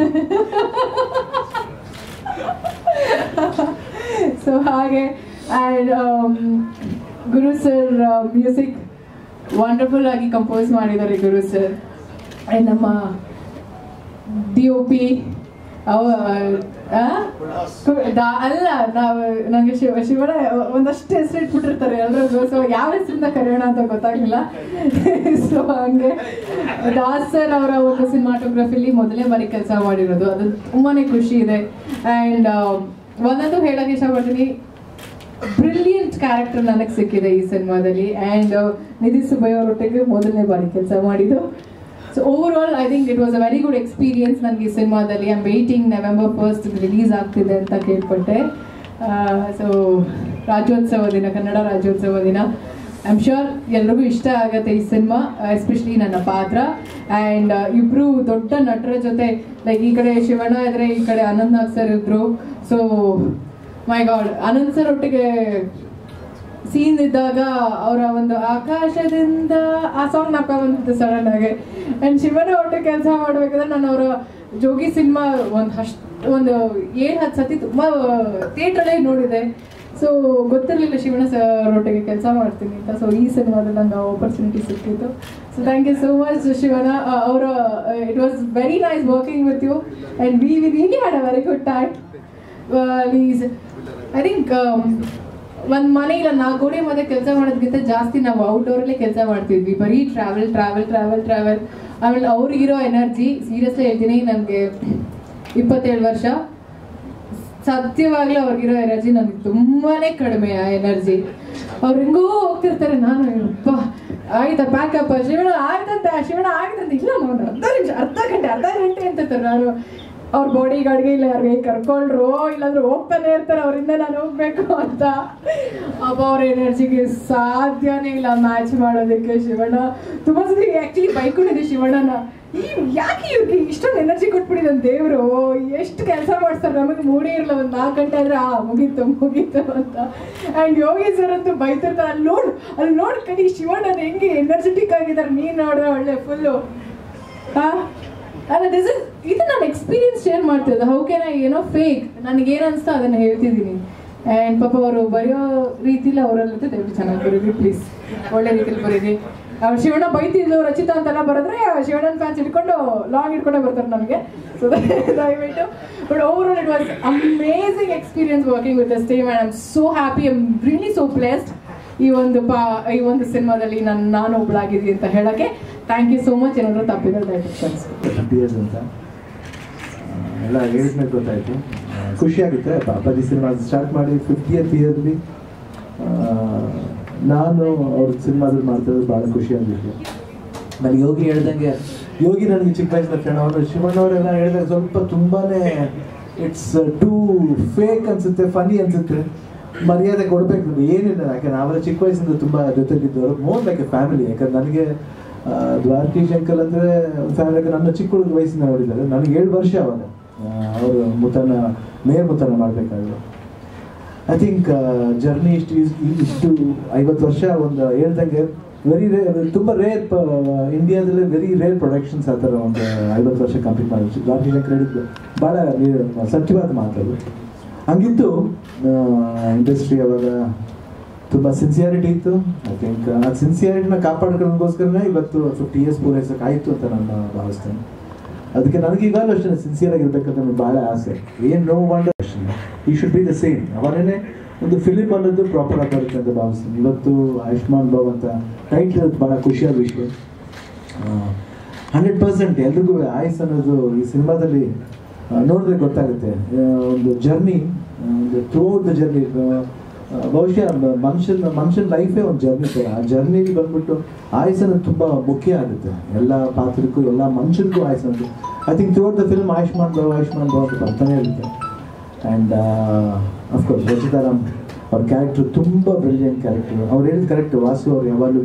ಸೊ ಹಾಗೆ and Guru sir music wonderful ಆಗಿ ಕಂಪೋಸ್ ಮಾಡಿದ್ದಾರೆ ಗುರು ಸರ್ ಆ್ಯಂಡ್ ನಮ್ಮ ಡಿ ಒ ಪಿ ಅವ ಆ? ಕು- ದಾ- ಅಲ್ಲ ನಾವು ನಂಗೆ ಶಿವ ಶಿವನ ಒಂದಷ್ಟು ಹೆಸರು ಇಟ್ಬಿಟ್ಟಿರ್ತಾರೆ ಎಲ್ರಿಗೂ ಸೊ ಯಾವ ಹೆಸರಿಂದ ಕರೆಯೋಣ ಅಂತ ಗೊತ್ತಾಗಿಲ್ಲ ಸೊ ಹಂಗೆ ದಾಸ್ ಸರ್ ಅವರ ಒಂದು ಸಿನಿಮಾಟೋಗ್ರಫಿಲಿ ಮೊದಲನೇ ಬಾರಿ ಕೆಲಸ ಮಾಡಿರೋದು ಅದು ತುಂಬಾನೇ ಖುಷಿ ಇದೆ ಆ್ಯಂಡ್ ಒಂದಂತೂ ಹೇಳಕ್ಕೆ ಇಷ್ಟಪಡ್ತೀನಿ ಬ್ರಿಲಿಯಂಟ್ ಕ್ಯಾರೆಕ್ಟರ್ ನನಗೆ ಸಿಕ್ಕಿದೆ ಈ ಸಿನಿಮಾದಲ್ಲಿ ಆ್ಯಂಡ್ ನಿಧಿ ಸುಬ್ಬಯ್ಯ ಅವರೊಟ್ಟಿಗೆ ಮೊದಲನೇ ಬಾರಿ ಕೆಲಸ ಮಾಡಿದ್ದು so over all I think it was a very good experience ನನಗೆ ಈ ಸಿನಿಮಾದಲ್ಲಿ I'm waiting November first release ಆಗ್ತಿದೆ ಅಂತ ಕೇಳ್ಪಟ್ಟೆ ಸೊ ರಾಜ್ಯೋತ್ಸವ ದಿನ ಕನ್ನಡ ರಾಜ್ಯೋತ್ಸವ ದಿನ ಐ ಆಮ್ ಶ್ಯೂರ್ ಎಲ್ರಿಗೂ ಇಷ್ಟ ಆಗುತ್ತೆ ಈ ಸಿನಿಮಾ ಎಸ್ಪೆಷಲಿ ನನ್ನ ಪಾತ್ರ ಆ್ಯಂಡ್ ಇಬ್ರು ದೊಡ್ಡ ನಟರ ಜೊತೆ ಲೈಕ್ ಈ ಕಡೆ ಶಿವಣ್ಣ ಇದ್ರೆ ಈ ಕಡೆ ಅನಂತ್ ನಾಗ್ ಸರ್ ಇದ್ರು so my god Anant sir ಒಟ್ಟಿಗೆ ಸೀನ್ ಇದ್ದಾಗ ಅವರ ಒಂದು ಆಕಾಶದಿಂದ ಆ ಸಾಂಗ್ ನಾಕ ಬಂದಿತ್ತು ಸಡನ್ ಆಗಿ ಅಂಡ್ ಶಿವನ ಒಟ್ಟಿಗೆ ಕೆಲಸ ಮಾಡ್ಬೇಕಾದ್ರೆ ನಾನು ಅವರ ಜೋಗಿ ಸಿನಿಮಾ ಒಂದು ಅಷ್ಟು ಒಂದು ಏಳು ಹತ್ತು ಸತಿ ತುಂಬ ಥಿಯೇಟ್ರಲ್ಲೇ ನೋಡಿದೆ ಸೊ ಗೊತ್ತಿರಲಿಲ್ಲ ಶಿವಣ್ಣ ಸರ್ ಒಟ್ಟಿಗೆ ಕೆಲಸ ಮಾಡ್ತೀನಿ ಅಂತ ಸೊ ಈ ಸಿನಿಮಾದಲ್ಲಿ ನಂಗೆ ಆಪರ್ಚುನಿಟಿ ಸಿಕ್ಕಿತ್ತು so thank you so much Shivanna ಅವರ it was very nice working with you and we we really had a very good time is I think ಒಂದು ಮನೆ ಇಲ್ಲ ನಾಲ್ಕು ಗೋಡೆ ಮಧ್ಯೆ ಕೆಲಸ ಮಾಡೋದಕ್ಕಿಂತ ಜಾಸ್ತಿ ನಾವು ಔಟ್ಡೋರಲ್ಲೇ ಕೆಲಸ ಮಾಡ್ತಿದ್ವಿ ಬರೀ ಟ್ರಾವೆಲ್ ಟ್ರಾವೆಲ್ ಟ್ರಾವೆಲ್ ಟ್ರಾವೆಲ್ ಆಮೇಲೆ ಅವ್ರಿಗಿರೋ ಎನರ್ಜಿ ಸೀರಿಯಸ್ಲಿ ಹೇಳ್ತೀನಿ ನನಗೆ ಇಪ್ಪತ್ತೇಳು ವರ್ಷ ಸತ್ಯವಾಗ್ಲೂ ಅವ್ರಿಗಿರೋ ಎನರ್ಜಿ ನನಗೆ ತುಂಬಾನೇ ಕಡಿಮೆ ಆ ಎನರ್ಜಿ ಅವ್ರು ಹೆಂಗೋ ಹೋಗ್ತಿರ್ತಾರೆ ನಾನು ಅಪ್ಪ ಆಯ್ತಾ ಪ್ಯಾಕಪ್ ಶಿವಣ್ಣ ಆಯ್ತಂತೆ ಶಿವಣ್ಣ ಆಯ್ತಂತೆ ಇಲ್ಲ ನಾನು ಅರ್ಧ ನಿಮಿಷ ಅರ್ಧ ಗಂಟೆ ಅರ್ಧ ಗಂಟೆ ಅಂತಿರ್ತಾರೆ ನಾನು ಅವ್ರ ಬಾಡಿ ಗಾರ್ಡ್ಗೆ ಇಲ್ಲ ಯಾರಿಗೆ ಕರ್ಕೊಳ್ರು ಇಲ್ಲಾಂದ್ರೆ ಹೋಗ್ತಾನೆ ಇರ್ತಾರೆ ಅವರಿಂದ ನಾನು ಹೋಗ್ಬೇಕು ಅಂತ ಅಪ್ಪ ಅವ್ರ ಎನರ್ಜಿಗೆ ಸಾಧ್ಯನೇ ಇಲ್ಲ ಮ್ಯಾಚ್ ಮಾಡೋದಕ್ಕೆ ಶಿವಣ್ಣ ತುಂಬಾ ಸತಿ ಆಕ್ಚುಲಿ ಬೈಕೊಂಡಿದ್ದೆ ಶಿವಣ್ಣನ ಈ ಯಾಕೆ ಇವ್ರಿಗೆ ಇಷ್ಟೊಂದು ಎನರ್ಜಿ ಕೊಟ್ಬಿಟ್ಟಿದ್ದಾನೆ ದೇವರು ಎಷ್ಟು ಕೆಲಸ ಮಾಡ್ತಾರೆ ನಮಗೆ ಮೂಡೇ ಇರಲ್ಲ ಒಂದು ನಾಲ್ಕು ಗಂಟೆ ಆದ್ರೆ ಆ ಮುಗೀತು ಮುಗೀತು ಅಂತ ಆ್ಯಂಡ್ ಯೋಗಿ ಸರ್ ಅಂತೂ ಬೈತಿರ್ತಾರೆ ಅಲ್ಲಿ ನೋಡು ಅಲ್ಲಿ ನೋಡ್ ಕಡಿ ಶಿವಣ್ಣನ ಹೆಂಗೆ ಎನರ್ಜೆಟಿಕ್ ಆಗಿದ್ದಾರೆ ನೀನು ನೋಡ್ರೆ ಒಳ್ಳೆ ಫುಲ್ಲು ಹಾ ಅಲ್ಲ ದಿಸ್ ಇಸ್ ಇದು ನಾನು ಎಕ್ಸ್ಪೀರಿಯನ್ಸ್ ಶೇರ್ ಮಾಡ್ತಿದ್ದೆ ಹೌ ಕ್ಯಾನ್ ಐ ಏನೋ ಫೇಕ್ ನನಗೆ ಏನು ಅನಿಸ್ತಾ ಅದನ್ನು ಹೇಳ್ತಿದ್ದೀನಿ ಆ್ಯಂಡ್ ಪಾಪ ಅವರು ಬರೆಯೋ ರೀತಿಲಿ ಅವರಲ್ಲಿ ದಯವಿಟ್ಟು ಚೆನ್ನಾಗಿ ಬರೀರಿ ಪ್ಲೀಸ್ ಒಳ್ಳೆ ರೀತಿಲಿ ಬರೀರಿ ಅವ್ರು ಶಿವಣ್ಣ ಬೈತಿದ್ಲು ರಚಿತಾ ಅಂತೆಲ್ಲ ಬರೆದ್ರೆ ಶಿವಣ್ಣನ ಫ್ಯಾನ್ಸ್ ಹಿಡ್ಕೊಂಡು ಲಾಂಗ್ ಹಿಡ್ಕೊಂಡೇ ಬರ್ತಾರೆ ನನಗೆ ಸೊ ದಯವಿಟ್ಟು but over all it was amazing experience working with this team and I'm so happy I'm really so pleased ಈ ಒಂದು ಪಾ ಈ ಒಂದು ಸಿನಿಮಾದಲ್ಲಿ ನಾನು ನಾನು ಒಬ್ಬಳಾಗಿದ್ದೀನಿ ಅಂತ ಹೇಳಕ್ಕೆ ಥ್ಯಾಂಕ್ ಯು ಸೋ ಮಚ್ ಏನಾದರೂ ತಪ್ಪಿದ್ರೆ ದಯವಿಟ್ಟು ಕ್ಷಮಿಸಿ ಫಿಫ್ಟಿ ಇಯರ್ಸ್ ಅಂತ ಆ, ಎಲ್ಲ ಹೇಳಿದ್ಮೇಲೆ ಗೊತ್ತಾಯಿತು ಖುಷಿ ಆಗುತ್ತೆ ಅಪ್ಪ- ಅಪ್ಪಾಜಿ ಸಿನಿಮಾ ಸ್ಟಾರ್ಟ್ ಮಾಡಿ ಫಿಫ್ಟಿಯತ್ ಇಯರ್ಲಿ ನಾನು ಅವ್ರ ಸಿನಿಮಾದಲ್ಲಿ ಮಾಡ್ತಿರೋದು ಭಾಳ ಖುಷಿ ಆಗಿತ್ತು ನನಗೆ ಯೋಗಿ ಹೇಳ್ದಂಗೆ ಯೋಗಿ ನನಗೆ ಚಿಕ್ಕ ವಯಸ್ಸಿನ ಫ್ರೆಂಡ್ ಅವರು ಶಿವಣ್ಣವರೆಲ್ಲ ಹೇಳಿದಾಗ ಸ್ವಲ್ಪ ತುಂಬಾನೇ ಇಟ್ಸ್ ಟೂ ಫೇಕ್ ಅನ್ಸುತ್ತೆ ಫನಿ ಅನ್ಸುತ್ತೆ ಮರ್ಯಾದೆ ಕೊಡ್ಬೇಕು ನಮ್ಗೆ ಏನಿಲ್ಲ ಯಾಕೆ ನಾವೆಲ್ಲ ಚಿಕ್ಕ ವಯಸ್ಸಿಂದ ತುಂಬ ಜೊತೆಗಿದ್ದವರು ಮೋರ್ ಲೈಕ್ ಎ ಫ್ಯಾಮಿಲಿ ಯಾಕಂದ್ರೆ ನನಗೆ ಆ, ದ್ವಾರಕೀಶ್ ಅಂಕಲ್ ಅಂದರೆ ಫ್ಯಾಮಿಲಿ ನನ್ನ ಚಿಕ್ಕ ಹುಡುಗ ವಯಸ್ಸಿನ ನೋಡಿದ್ದಾರೆ ನನಗೆ ಏಳು ವರ್ಷ ಅವಾಗ ಅವರು ಮುತನ ಮೇಯರ್ ಮುತನ ಮಾಡಬೇಕಾದ್ರು ಐ ಥಿಂಕ್ ಜರ್ನಿ ಇಷ್ಟು ಇಷ್ಟು ಐವತ್ತು ವರ್ಷ ಒಂದು ಹೇಳ್ದಂಗೆ ವೆರಿ ರೇರ್ ತುಂಬ ರೇರ್ ಇಂಡಿಯಾದಲ್ಲಿ ವೆರಿ ರೇರ್ ಪ್ರೊಡಕ್ಷನ್ಸ್ ಆ ಥರ ಒಂದು ಐವತ್ತು ವರ್ಷ ಕಂಪ್ಲೀಟ್ ಮಾಡಿ ದ್ವಾರಕೀಶ್ ಅಂಕಲ್ ಹೇಳಿದ್ದು ಭಾಳ ಸತ್ಯವಾದ ಮಾತದು ಹಂಗಿತ್ತು ಇಂಡಸ್ಟ್ರಿ ಅವಾಗ ತುಂಬ ಸಿನ್ಸಿಯಾರಿಟಿ ಇತ್ತು ಐ ಥಿಂಕ್ ಆ ಸಿನ್ಸಿಯಾರಿಟಿನ ಕಾಪಾಡ್ಕೊಳ್ಳೋದಕ್ಕೋಸ್ಕರನೇ ಇವತ್ತು ಫಿಫ್ಟಿ ಇಯರ್ಸ್ ಪೂರೈಸೋಕೆ ಆಯಿತು ಅಂತ ನಾನು ಭಾವಿಸ್ತೇನೆ ಅದಕ್ಕೆ ನನಗೆ ಈಗಲೂ ಅಷ್ಟೇ ಸಿನ್ಸಿಯರ್ ಆಗಿರ್ಬೇಕಂತ ನನಗೆ ಭಾಳ ಆಸೆ ಏನು no wonder he should be the same ಅವರೇನೆ ಒಂದು ಫಿಲಿಮ್ ಅನ್ನೋದು ಪ್ರಾಪರ್ ಆಗಿ ಬರುತ್ತೆ ಅಂತ ಭಾವಿಸ್ತೀನಿ ಇವತ್ತು ಆಯುಷ್ಮಾನ್ ಭವ್ ಅಂತ ಟೈಟ್ಲ್ ಭಾಳ ಖುಷಿಯಾದ ವಿಷಯ ಹಂಡ್ರೆಡ್ ಪರ್ಸೆಂಟ್ ಎಲ್ರಿಗೂ ಆಯ್ಸ್ ಅನ್ನೋದು ಈ ಸಿನಿಮಾದಲ್ಲಿ ಆ, ನೋಡಿದ್ರೆ ಗೊತ್ತಾಗುತ್ತೆ ಆ, ಒಂದು ಜರ್ನಿ ಒಂದು ಥ್ರೂ ದ ಜರ್ನಿ ಬಹುಶಃ ಮ- ಮನುಷ್ಯನ ಮನುಷ್ಯನ ಲೈಫೇ ಒಂದು ಜರ್ನಿ ಥರ ಆ ಜರ್ನಿಲಿ ಬಂದ್ಬಿಟ್ಟು ಆಯ್ಸ್ ಅನ್ನೋದು ತುಂಬ ಮುಖ್ಯ ಆಗುತ್ತೆ ಎಲ್ಲ ಪಾತ್ರಕ್ಕೂ ಎಲ್ಲ ಮನುಷ್ಯರಿಗೂ ಆಯ್ಸ್ ಅನ್ನೋದು I think through the film Ayushman Bhav Ayushman Bhav ಅಂತ ಬರ್ತಾನೆ ಇರುತ್ತೆ ಆ್ಯಂಡ್ ಅಫ್ಕೋರ್ಸ್ ರಚಿತಾರಾಮ್ ಅವ್ರ ಕ್ಯಾರೆಕ್ಟರ್ ತುಂಬ ಬ್ರಿಲಿಯಂಟ್ ಕ್ಯಾರೆಕ್ಟರ್ ಅವ್ರು ಹೇಳಿದ ಕರೆಕ್ಟ್ ವಾಸು ಅವ್ರು ಯಾವಾಗಲೂ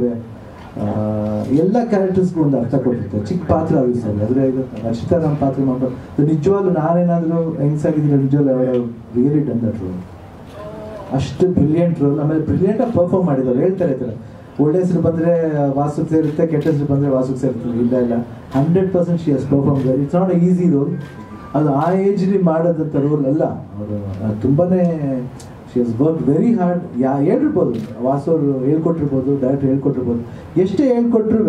ಎಲ್ಲ ಕ್ಯಾರೆಕ್ಟರ್ಸ್ಗೂ ಒಂದು ಅರ್ಥ ಕೊಟ್ಟಿರ್ತಾರೆ ಚಿಕ್ಕ ಪಾತ್ರ ಆಗಿರ್ತಾರೆ ಆದರೆ ಇದು ರಚಿತಾರಾಮ್ ಪಾತ್ರ ಮಾಡ್ತಾರೆ ನಿಜವಾಗ್ಲೂ ನಾನೇನಾದರೂ ಹೆಂಗ್ಸಾಗಿದ್ರೆ ನಿಜವಾಗ್ಲೂ ಅವರು ರಿಯಲಿ ಡನ್ ದಟ್ ರೋಲ್ ಅಷ್ಟು ಬ್ರಿಲಿಯಂಟ್ ರೋಲ್ ಆಮೇಲೆ ಬ್ರಿಲಿಯಂಟ್ ಆಗಿ ಪರ್ಫಾರ್ಮ್ ಮಾಡಿದ್ದಾರೆ ಹೇಳ್ತಾರೆ ಇದ್ದಾರೆ ಒಳ್ಳೆ ಹೆಸರು ಬಂದರೆ ವಾಸುಕ್ ಸೇರುತ್ತೆ ಕೆಟ್ಟ ಹೆಸರು ಬಂದರೆ ವಾಸುಕ್ ಸೇರ್ತದೆ ಇಲ್ಲ ಇಲ್ಲ hundred percent she has perform it's not easy role ಅದು ಆ ಏಜ್ಲಿ ಮಾಡೋದಂಥ ರೋಲ್ ಅಲ್ಲ ಅವರು ತುಂಬಾನೇ she has work very hard ಯಾ ಹೇಳಿರ್ಬೋದು ವಾಸು ಅವರು ಹೇಳ್ಕೊಟ್ಟಿರ್ಬೋದು ಡೈರೆಕ್ಟರ್ ಹೇಳ್ಕೊಟ್ಟಿರ್ಬೋದು ಎಷ್ಟೇ ಹೇಳ್ಕೊಟ್ರು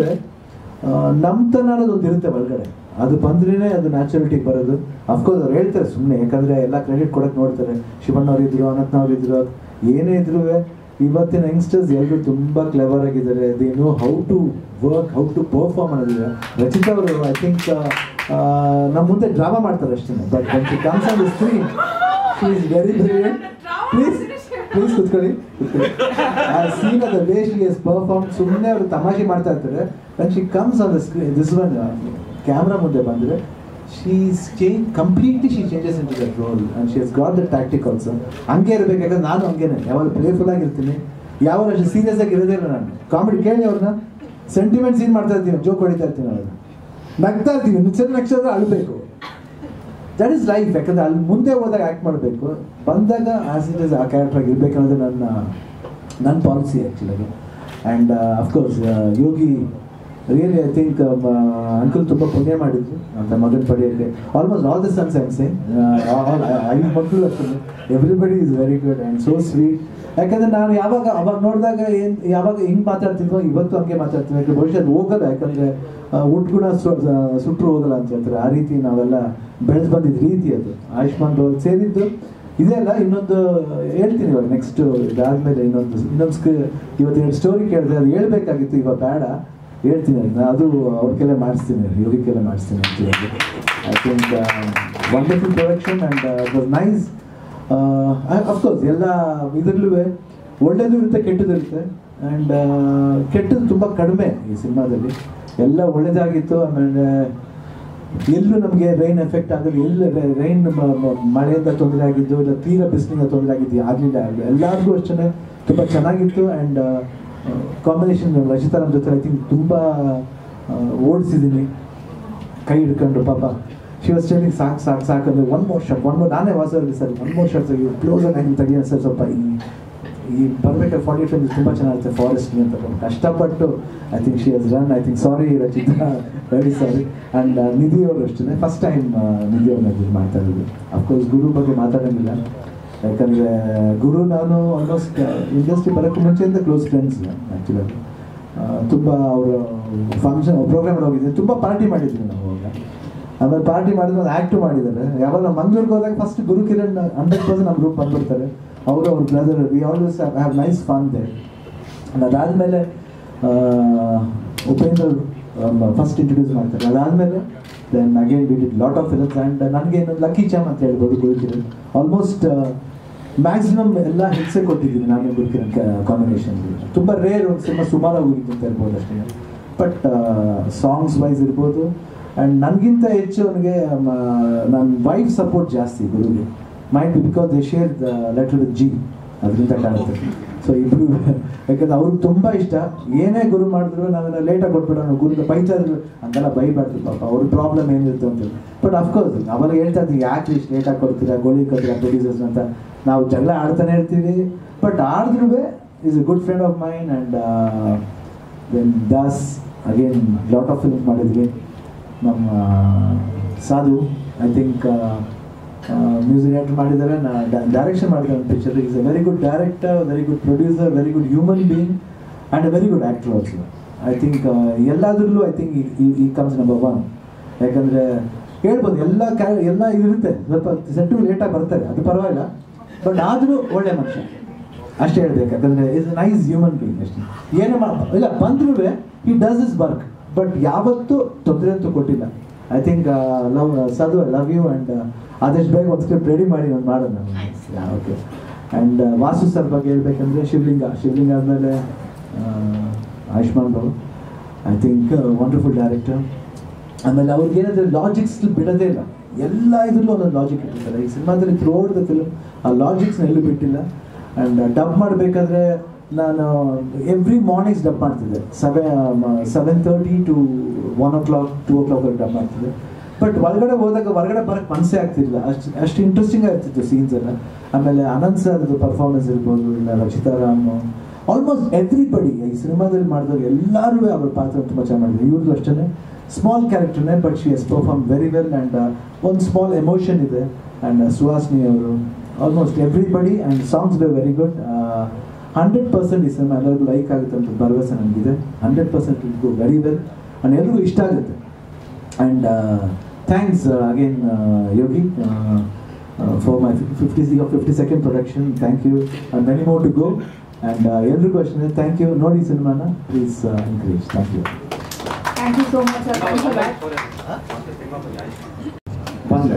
ನಮ್ತನ ಅನ್ನೋದು ಒಂದು ಇರುತ್ತೆ ಒಳಗಡೆ ಅದು ಬಂದ್ರೇ ಅದು ನ್ಯಾಚುರಲಿಟಿಗೆ ಬರೋದು ಅಫ್ಕೋರ್ಸ್ ಅವ್ರು ಹೇಳ್ತಾರೆ ಸುಮ್ಮನೆ ಯಾಕಂದ್ರೆ ಎಲ್ಲ ಕ್ರೆಡಿಟ್ ಕೊಡಕ್ಕೆ ನೋಡ್ತಾರೆ ಶಿವಣ್ಣವ್ರು ಇದ್ರು ಅನಂತ್ನವ್ರು ಇದ್ರು ಏನೇ ಇದ್ರು ಇವತ್ತಿನ ಯಂಗ್ಸ್ಟರ್ಸ್ ಎಲ್ಲರೂ ತುಂಬ ಕ್ಲೆವರ್ ಆಗಿದ್ದಾರೆ they know how to work how to perform ಅನ್ನೋದಿದೆ ರಚಿತಾ ಅವರು ಐ ಥಿಂಕ್ ನಮ್ಮ ಮುಂದೆ ಡ್ರಾಮಾ ಮಾಡ್ತಾರೆ ಅಷ್ಟೇ but comes on the screen she is very brilliant please please ಕುತ್ಕೊಳ್ಳಿ ಕುತ್ಕೊಳ್ಳಿ ಆ ಸೀನ್ ಅದ ವೇ ಶಿ ಎಸ್ ಪರ್ಫಾರ್ಮ್ ಸುಮ್ಮನೆ ಅವರು ತಮಾಷೆ ಮಾಡ್ತಾ ಇರ್ತಾರೆ when she comes on the screen this one camera ಮುಂದೆ ಬಂದರೆ she change completely she changes into that role and she has got the tactic also ಹಂಗೆ ಇರಬೇಕು ಯಾಕಂದ್ರೆ ನಾನು ಹಂಗೇನೆ ಯಾವಾಗ ಪ್ಲೇಫುಲ್ ಆಗಿರ್ತೀನಿ ಯಾವಾಗ ಅಷ್ಟು ಸೀರಿಯಸ್ ಆಗಿ ಇರೋದೇ ಇಲ್ಲ ನಾನು ಕಾಮಿಡಿ ಕೇಳಿ ಅವ್ರನ್ನ ಸೆಂಟಿಮೆಂಟ್ ಸೀನ್ ಮಾಡ್ತಾ ಇರ್ತೀನಿ ಜೋಕ್ ಹೊಡಿತಾ ಇರ್ತೀನಿ ಅವ್ರನ್ನ ನಗ್ತಾ ಇರ್ತೀವಿ ನಿಚ್ಚರ ನಕ್ಷತ್ರ ಅಳ್ಬೇಕು ದಟ್ ಇಸ್ ಲೈಫ್ ಯಾಕಂದ್ರೆ ಅಲ್ಲಿ ಮುಂದೆ ಹೋದಾಗ ಆ್ಯಕ್ಟ್ ಮಾಡಬೇಕು ಬಂದಾಗ as it is a character ಇರ್ಬೇಕು ಅನ್ನೋದು ನನ್ನ ನನ್ನ ಪಾಲಿಸಿ ಆ್ಯಕ್ಚುಲಾಗಿ and of course Yogi really I think uncle ತುಂಬ ಪುಣ್ಯ ಮಾಡಿದ್ರು ಅಂತ ಮಗನ ಪಡೆಯೋಕ್ಕೆ almost all the sons I'm same ಐದು ಮಕ್ಕಳು ಅಷ್ಟೇ everybody is very good and so sweet ಯಾಕಂದ್ರೆ ನಾನು ಯಾವಾಗ ಅವಾಗ ನೋಡಿದಾಗ ಏನು ಯಾವಾಗ ಹಿಂಗೆ ಮಾತಾಡ್ತಿದ್ವೋ ಇವತ್ತು ಹಂಗೆ ಮಾತಾಡ್ತೀವಿ ಯಾಕೆ ಬಹುಶಃ ಅದು ಹೋಗಲ್ಲ ಯಾಕಂದರೆ ಉಟ್ಗುಣ ಸುಟ್ಟರು ಹೋಗಲ್ಲ ಅಂತ ಹೇಳ್ತಾರೆ ಆ ರೀತಿ ನಾವೆಲ್ಲ ಬೆಳೆದು ಬಂದಿದ್ದ ರೀತಿ ಅದು ಆಯುಷ್ಮಾನ್ ಅವ್ರು ಸೇರಿದ್ದು ಇದೇ ಅಲ್ಲ ಇನ್ನೊಂದು ಹೇಳ್ತೀನಿ ಇವಾಗ ನೆಕ್ಸ್ಟ್ ಇದಾದ್ಮೇಲೆ ಇನ್ನೊಂದು ಇನ್ನೊಂದು ಸ್ಕ ಇವತ್ತು ಎರಡು ಸ್ಟೋರಿ ಕೇಳಿದ್ರೆ ಅದು ಹೇಳ್ಬೇಕಾಗಿತ್ತು ಇವಾಗ ಬೇಡ ಹೇಳ್ತೀನಿ ಅದನ್ನ ಅದು ಅವ್ರಿಗೆಲ್ಲ ಮಾಡಿಸ್ತೀನಿ ಇವ್ರಿಗೆಲ್ಲ ಮಾಡಿಸ್ತೀನಿ I think wonderful production and it was nice of course ಎಲ್ಲ ಇದರಲ್ಲೂ ಒಳ್ಳೇದು ಇರುತ್ತೆ ಕೆಟ್ಟದ್ದು ಇರುತ್ತೆ ಆ್ಯಂಡ್ ಕೆಟ್ಟದ್ದು ತುಂಬ ಕಡಿಮೆ ಈ ಸಿನಿಮಾದಲ್ಲಿ ಎಲ್ಲ ಒಳ್ಳೇದಾಗಿತ್ತು ಆಮೇಲೆ ಎಲ್ಲೂ ನಮಗೆ ರೈನ್ ಎಫೆಕ್ಟ್ ಆಗಲಿ ಎಲ್ಲ ರೈನ್ ಮಳೆಯಿಂದ ತೊಂದರೆ ಆಗಿದ್ದು ಇಲ್ಲ ತೀರಾ ಬಿಸಿಲಿಂದ ತೊಂದರೆ ಆಗಿದ್ದು ಆಗಲಿಲ್ಲ ಆಗಲಿ ಎಲ್ಲರಿಗೂ ಅಷ್ಟೇ ತುಂಬ ಚೆನ್ನಾಗಿತ್ತು ಆ್ಯಂಡ್ ಕಾಂಬಿನೇಷನ್ ರಚಿತಾರಾಮ್ ಜೊತೆ ಐ ಥಿಂಕ್ ತುಂಬ ಓಡಿಸಿದ್ದೀನಿ ಕೈ ಹಿಡ್ಕೊಂಡು ಪಾಪ ಶಿ ವಾಸ್ ಟೆಲಿಂಗ್ ಸಾಕು ಸಾಕು ಸಾಕು ಅಂದರೆ one more shot one more ನಾನೇ ವಾಸಲ್ಲಿ ಸರ್ ಒನ್ ಮೋರ್ ಶಾಟ್ ತೆಗಿ ಕ್ಲೋಸ್ ಆಗಿ ತೆಗಿಯೋಣ ಸರ್ ಸ್ವಲ್ಪ ಈ ಈ ಬರ್ಬೇಕಾದ್ರೆ ಫಾರ್ಟಿ ಟೈಮ್ ತುಂಬ ಚೆನ್ನಾಗಿರುತ್ತೆ ಫಾರೆಸ್ಟ್ ಅಂತ ಪಾಪ ಕಷ್ಟಪಟ್ಟು I think she has run I think sorry Rachita very sorry and Nidhi ಅವರು ಅಷ್ಟೇ ಫಸ್ಟ್ ಟೈಮ್ ನಿಧಿ ಅವ್ರನ್ನ ಇದು ಮಾಡ್ತಾ ಇರೋದು ಅಫ್ಕೋರ್ಸ್ ಗುರು ಬಗ್ಗೆ ಮಾತಾಡೋಂಗಿಲ್ಲ ಯಾಕಂದರೆ ಗುರು ನಾನು ಆಲ್ಮೋಸ್ಟ್ ಇಂಡಸ್ಟ್ರಿ ಬರೋಕ್ಕೆ ಮುಂಚೆಯಿಂದ ಕ್ಲೋಸ್ ಫ್ರೆಂಡ್ಸ್ ಆ್ಯಕ್ಚುಲಿ ತುಂಬ ಅವರು ಫಂಕ್ಷನ್ ಪ್ರೋಗ್ರಾಮ್ ಹೋಗಿದ್ದೆ ತುಂಬ ಪಾರ್ಟಿ ಮಾಡಿದ್ವಿ ನಾವು ಅವಾಗ ಆಮೇಲೆ ಪಾರ್ಟಿ ಮಾಡಿದ್ರೆ ಒಂದು ಆ್ಯಕ್ಟು ಮಾಡಿದ್ದಾರೆ ಯಾವಾಗ ನಾವು ಮಂಗ್ಳೂರ್ಗೆ ಹೋದಾಗ first Guru Kiran hundred percent ನಮ್ಮ ಗ್ರೂಪ್ ಬಂದ್ಬಿಡ್ತಾರೆ ಅವರು ಅವ್ರ brother we always have nice fun they ಅದಾದಮೇಲೆ ಉಪೇಂದ್ರ ಫಸ್ಟ್ ಇಂಟ್ರೊಡ್ಯೂಸ್ ಮಾಡ್ತಾರೆ ಅದಾದಮೇಲೆ then again we did lot of films and ನನಗೆ ಇನ್ನೊಂದು ಲಕ್ಕಿ ಚಾಮ್ ಅಂತ ಹೇಳ್ಬೋದು ಗುರುಕಿರಣ್ ಆಲ್ಮೋಸ್ಟ್ ಮ್ಯಾಕ್ಸಿಮಮ್ ಎಲ್ಲ ಹಿಟ್ಸೇ ಕೊಟ್ಟಿದ್ದೀನಿ ನಾನು ಗುರುಕಿರಣ್ ಕಾಂಬಿನೇಷನ್ ತುಂಬ ರೇರ್ ಒಂದು ಸಿನಿಮಾ ಸುಮಾರಾಗಿ ಹೋಗಿದ್ದು ಅಂತ ಹೇಳ್ಬೋದು ಅಷ್ಟೇ ಬಟ್ ಸಾಂಗ್ಸ್ ವೈಸ್ ಇರ್ಬೋದು ಆ್ಯಂಡ್ ನನಗಿಂತ ಹೆಚ್ಚು ಅವನಿಗೆ ನನ್ನ ವೈಫ್ ಸಪೋರ್ಟ್ ಜಾಸ್ತಿ ಗುರುಗೆ mind because they share the letter with G ಅದರಿಂದ ಕಾಣುತ್ತೆ ಸೊ ಇಬ್ರು ಯಾಕಂದ್ರೆ ಅವ್ರಿಗೆ ತುಂಬ ಇಷ್ಟ ಏನೇ ಗುರು ಮಾಡಿದ್ರು ನಾವೆಲ್ಲ ಲೇಟಾಗಿ ಕೊಟ್ಬಿಡೋಣ ಗುರುಗೆ ಬೈತಾ ಇದ್ರು ಅಂತೆಲ್ಲ ಬೈಬಾರ್ದು ಪಾಪ ಅವ್ರ ಪ್ರಾಬ್ಲಮ್ ಏನಿರುತ್ತೆ ಅಂತ ಬಟ್ ಅಫ್ಕೋರ್ಸ್ ಅವಾಗ ಹೇಳ್ತಾ ಇದ್ವಿ ಯಾಕೆ ಇಷ್ಟು ಲೇಟಾಗಿ ಕೊಡ್ತೀರಾ ಗೋಲಿ ಕೊಡ್ತೀರಾ ಪ್ರೊಡ್ಯೂಸರ್ಸ್ ಅಂತ ನಾವು ಜಗಳ ಆಡ್ತಾನೆ ಇರ್ತೀವಿ ಬಟ್ ಆಡಿದ್ರೂ is a good friend of mine and then ದಾಸ್ ಅಗೇನ್ ಲಾಟ್ ಆಫ್ ಫಿಲ್ಮ್ ಮಾಡಿದ್ವಿ ನಮ್ಮ ಸಾಧು ಐ ಥಿಂಕ್ ಮ್ಯೂಸಿಕ್ ಡೈರೆಕ್ಟರ್ ಮಾಡಿದ್ದಾರೆ ನಾ ಡೈರೆಕ್ಷನ್ ಮಾಡಿದ್ದಾರೆ ಒಂದು picture is a very good director very good producer very good human being and a very good actor also I think ಎಲ್ಲದರಲ್ಲೂ I think he comes number one ಯಾಕಂದರೆ ಹೇಳ್ಬೋದು ಎಲ್ಲ ಕ್ಯಾ ಎಲ್ಲ ಇರುತ್ತೆ ಸ್ವಲ್ಪ ಸೆಟ್ಟು ಲೇಟಾಗಿ ಬರ್ತಾರೆ ಅದು ಪರವಾಗಿಲ್ಲ ಬಟ್ ಆದರೂ ಒಳ್ಳೆ ಮನುಷ್ಯ ಅಷ್ಟೇ ಹೇಳ್ಬೇಕು ಯಾಕಂದರೆ ಇಸ್ ನೈಸ್ ಹ್ಯೂಮನ್ ಬೀಯಿಂಗ್ ಅಷ್ಟೇ ಏನೇ ಮಾ ಇಲ್ಲ ಬಂದ್ರೂ he does is work but ಯಾವತ್ತೂ ತೊಂದರೆ ಅಂತೂ ಕೊಟ್ಟಿಲ್ಲ I think love Sadhu love you and ಆದಷ್ಟು ಬೇಗ ಒಂದು ಸ್ಕ್ರಿಪ್ಟ್ ರೆಡಿ ಮಾಡಿ ಒಂದು ಮಾಡೋಣ ಓಕೆ ಆ್ಯಂಡ್ ವಾಸು ಸರ್ ಬಗ್ಗೆ ಹೇಳ್ಬೇಕಂದ್ರೆ ಶಿವಲಿಂಗ ಶಿವಲಿಂಗ ಆದಮೇಲೆ Ayushman Babu I think wonderful director ಆಮೇಲೆ ಅವ್ರಿಗೆ ಏನಂದ್ರೆ ಲಾಜಿಕ್ಸ್ ಬಿಡೋದೇ ಇಲ್ಲ ಎಲ್ಲ ಇದರಲ್ಲೂ ಒಂದೊಂದು ಲಾಜಿಕ್ ಇಟ್ಟಿರ್ತಾರೆ ಈ ಸಿನಿಮಾದಲ್ಲಿ ಥ್ರೂ ಔಟ್ ದ ಫಿಲ್ಮ್ ಆ ಲಾಜಿಕ್ಸ್ನ ಎಲ್ಲೂ ಬಿಟ್ಟಿಲ್ಲ ಆ್ಯಂಡ್ ಡಬ್ ಮಾಡಬೇಕಾದ್ರೆ ನಾನು ಎವ್ರಿ ಮಾರ್ನಿಂಗ್ಸ್ ಡಬ್ ಮಾಡ್ತಿದ್ದೆ seven seven thirty to one o'clock two o'clock dub ಮಾಡ್ತಿದ್ದೆ ಬಟ್ ಒಳಗಡೆ ಹೋದಾಗ ಹೊರಗಡೆ ಬರೋಕ್ಕೆ ಮನಸ್ಸೇ ಆಗ್ತಿಲ್ಲ ಅಷ್ಟು ಅಷ್ಟು ಇಂಟ್ರೆಸ್ಟಿಂಗ್ ಆಗ್ತಿತ್ತು ಸೀನ್ಸ್ ಎಲ್ಲ ಆಮೇಲೆ ಅನಂತ್ ಸರ್ದು ಪರ್ಫಾರ್ಮೆನ್ಸ್ ಇರ್ಬೋದು ಇಲ್ಲ ರಚಿತಾರಾಮ್ ಆಲ್ಮೋಸ್ಟ್ ಎವ್ರಿಬಡಿ ಈ ಸಿನಿಮಾದಲ್ಲಿ ಮಾಡಿದವ್ರು ಎಲ್ಲರೂ ಅವ್ರ ಪಾತ್ರ ತುಂಬ ಚೆನ್ನಾಗಿ ಮಾಡಿದ್ರು ಇವ್ರದ್ದು ಅಷ್ಟೇ ಸ್ಮಾಲ್ ಕ್ಯಾರೆಕ್ಟರ್ನೇ but she is perform very well and ಒಂದು ಸ್ಮಾಲ್ ಎಮೋಷನ್ ಇದೆ ಆ್ಯಂಡ್ ಸುಹಾಸ್ನಿ ಅವರು almost everybody and songs were very good hundred percent ಈ ಸಿನಿಮಾ ಎಲ್ಲರಿಗೂ ಲೈಕ್ ಆಗುತ್ತೆ ಅಂತ ಭರವಸೆ ನನಗಿದೆ hundred percent it go very well and ಎಲ್ರಿಗೂ ಇಷ್ಟ ಆಗುತ್ತೆ and thanks again Yogi for my fifty fifty second production thank you and many more to go and ಎಲ್ರಿಗೂ ಅಷ್ಟೇ ಥ್ಯಾಂಕ್ ಯು ನೋಡಿ ಸಿನಿಮಾನ please encourage thank you Thank you so much, sir. Thanks for that. ಬಂದೆ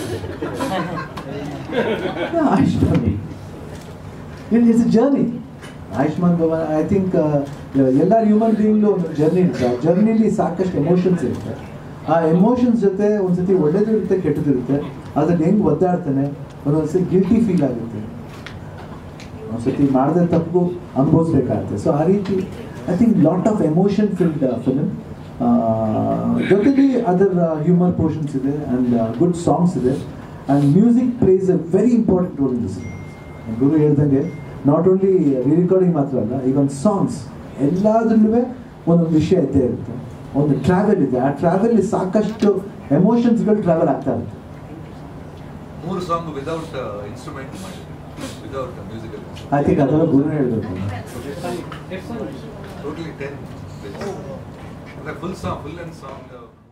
Ayushman it's journey Ayushman Bhavan I think ಎಲ್ಲ human ಬೀಯಿಂಗ್ಲು ಒಂದು journey ಇರುತ್ತೆ ಆ ಜರ್ನಿಲಿ ಸಾಕಷ್ಟು ಎಮೋಷನ್ಸ್ ಇರುತ್ತೆ ಆ ಎಮೋಷನ್ಸ್ ಜೊತೆ ಒಂದ್ಸತಿ ಒಳ್ಳೇದು ಇರುತ್ತೆ ಕೆಟ್ಟದ್ದು ಇರುತ್ತೆ ಅದ್ರಲ್ಲಿ ಹೆಂಗೆ ಒದ್ದಾಡ್ತಾನೆ ಒಂದೊಂದ್ಸತಿ ಗಿಲ್ಟಿ ಫೀಲ್ ಆಗುತ್ತೆ ಒಂದ್ಸತಿ ಮಾಡಿದ ತಪ್ಪು ಅನುಭವಿಸ್ಬೇಕಾಗುತ್ತೆ ಸೊ ಆ ರೀತಿ I think lot of emotion filled film ಜೊತೆಲಿ ಅದರ ಹ್ಯೂಮರ್ ಪೋರ್ಷನ್ಸ್ ಇದೆ ಆ್ಯಂಡ್ ಗುಡ್ ಸಾಂಗ್ಸ್ ಇದೆ and music plays a very important role in this Guru ಹೇಳ್ದಂಗೆ ನಾಟ್ ಓನ್ಲಿ ರಿಕಾರ್ಡಿಂಗ್ ಮಾತ್ರ ಅಲ್ಲ ಈಗ ಒಂದು ಸಾಂಗ್ಸ್ ಎಲ್ಲದರಲ್ಲೂ ಒಂದೊಂದು ವಿಷಯ ಇದ್ದೇ ಇರುತ್ತೆ ಒಂದು ಟ್ರಾವೆಲ್ ಇದೆ ಆ ಟ್ರಾವೆಲ್ ಸಾಕಷ್ಟು ಎಮೋಷನ್ಸ್ಗಳು ಟ್ರಾವೆಲ್ ಆಗ್ತಾ ಇರುತ್ತೆ ಮೂರು ಸಾಂಗ್ ವಿದೌಟ್ ಇನ್ಸ್ಟ್ರೂಮೆಂಟ್ ಮಾಡಿದ್ವಿ ವಿದೌಟ್ ಮ್ಯೂಸಿಕಲ್ ಐ ಥಿಂಕ್ ಅದೆಲ್ಲ ಗುರು ಹೇಳ್ಬೇಕು totally ten full song full and song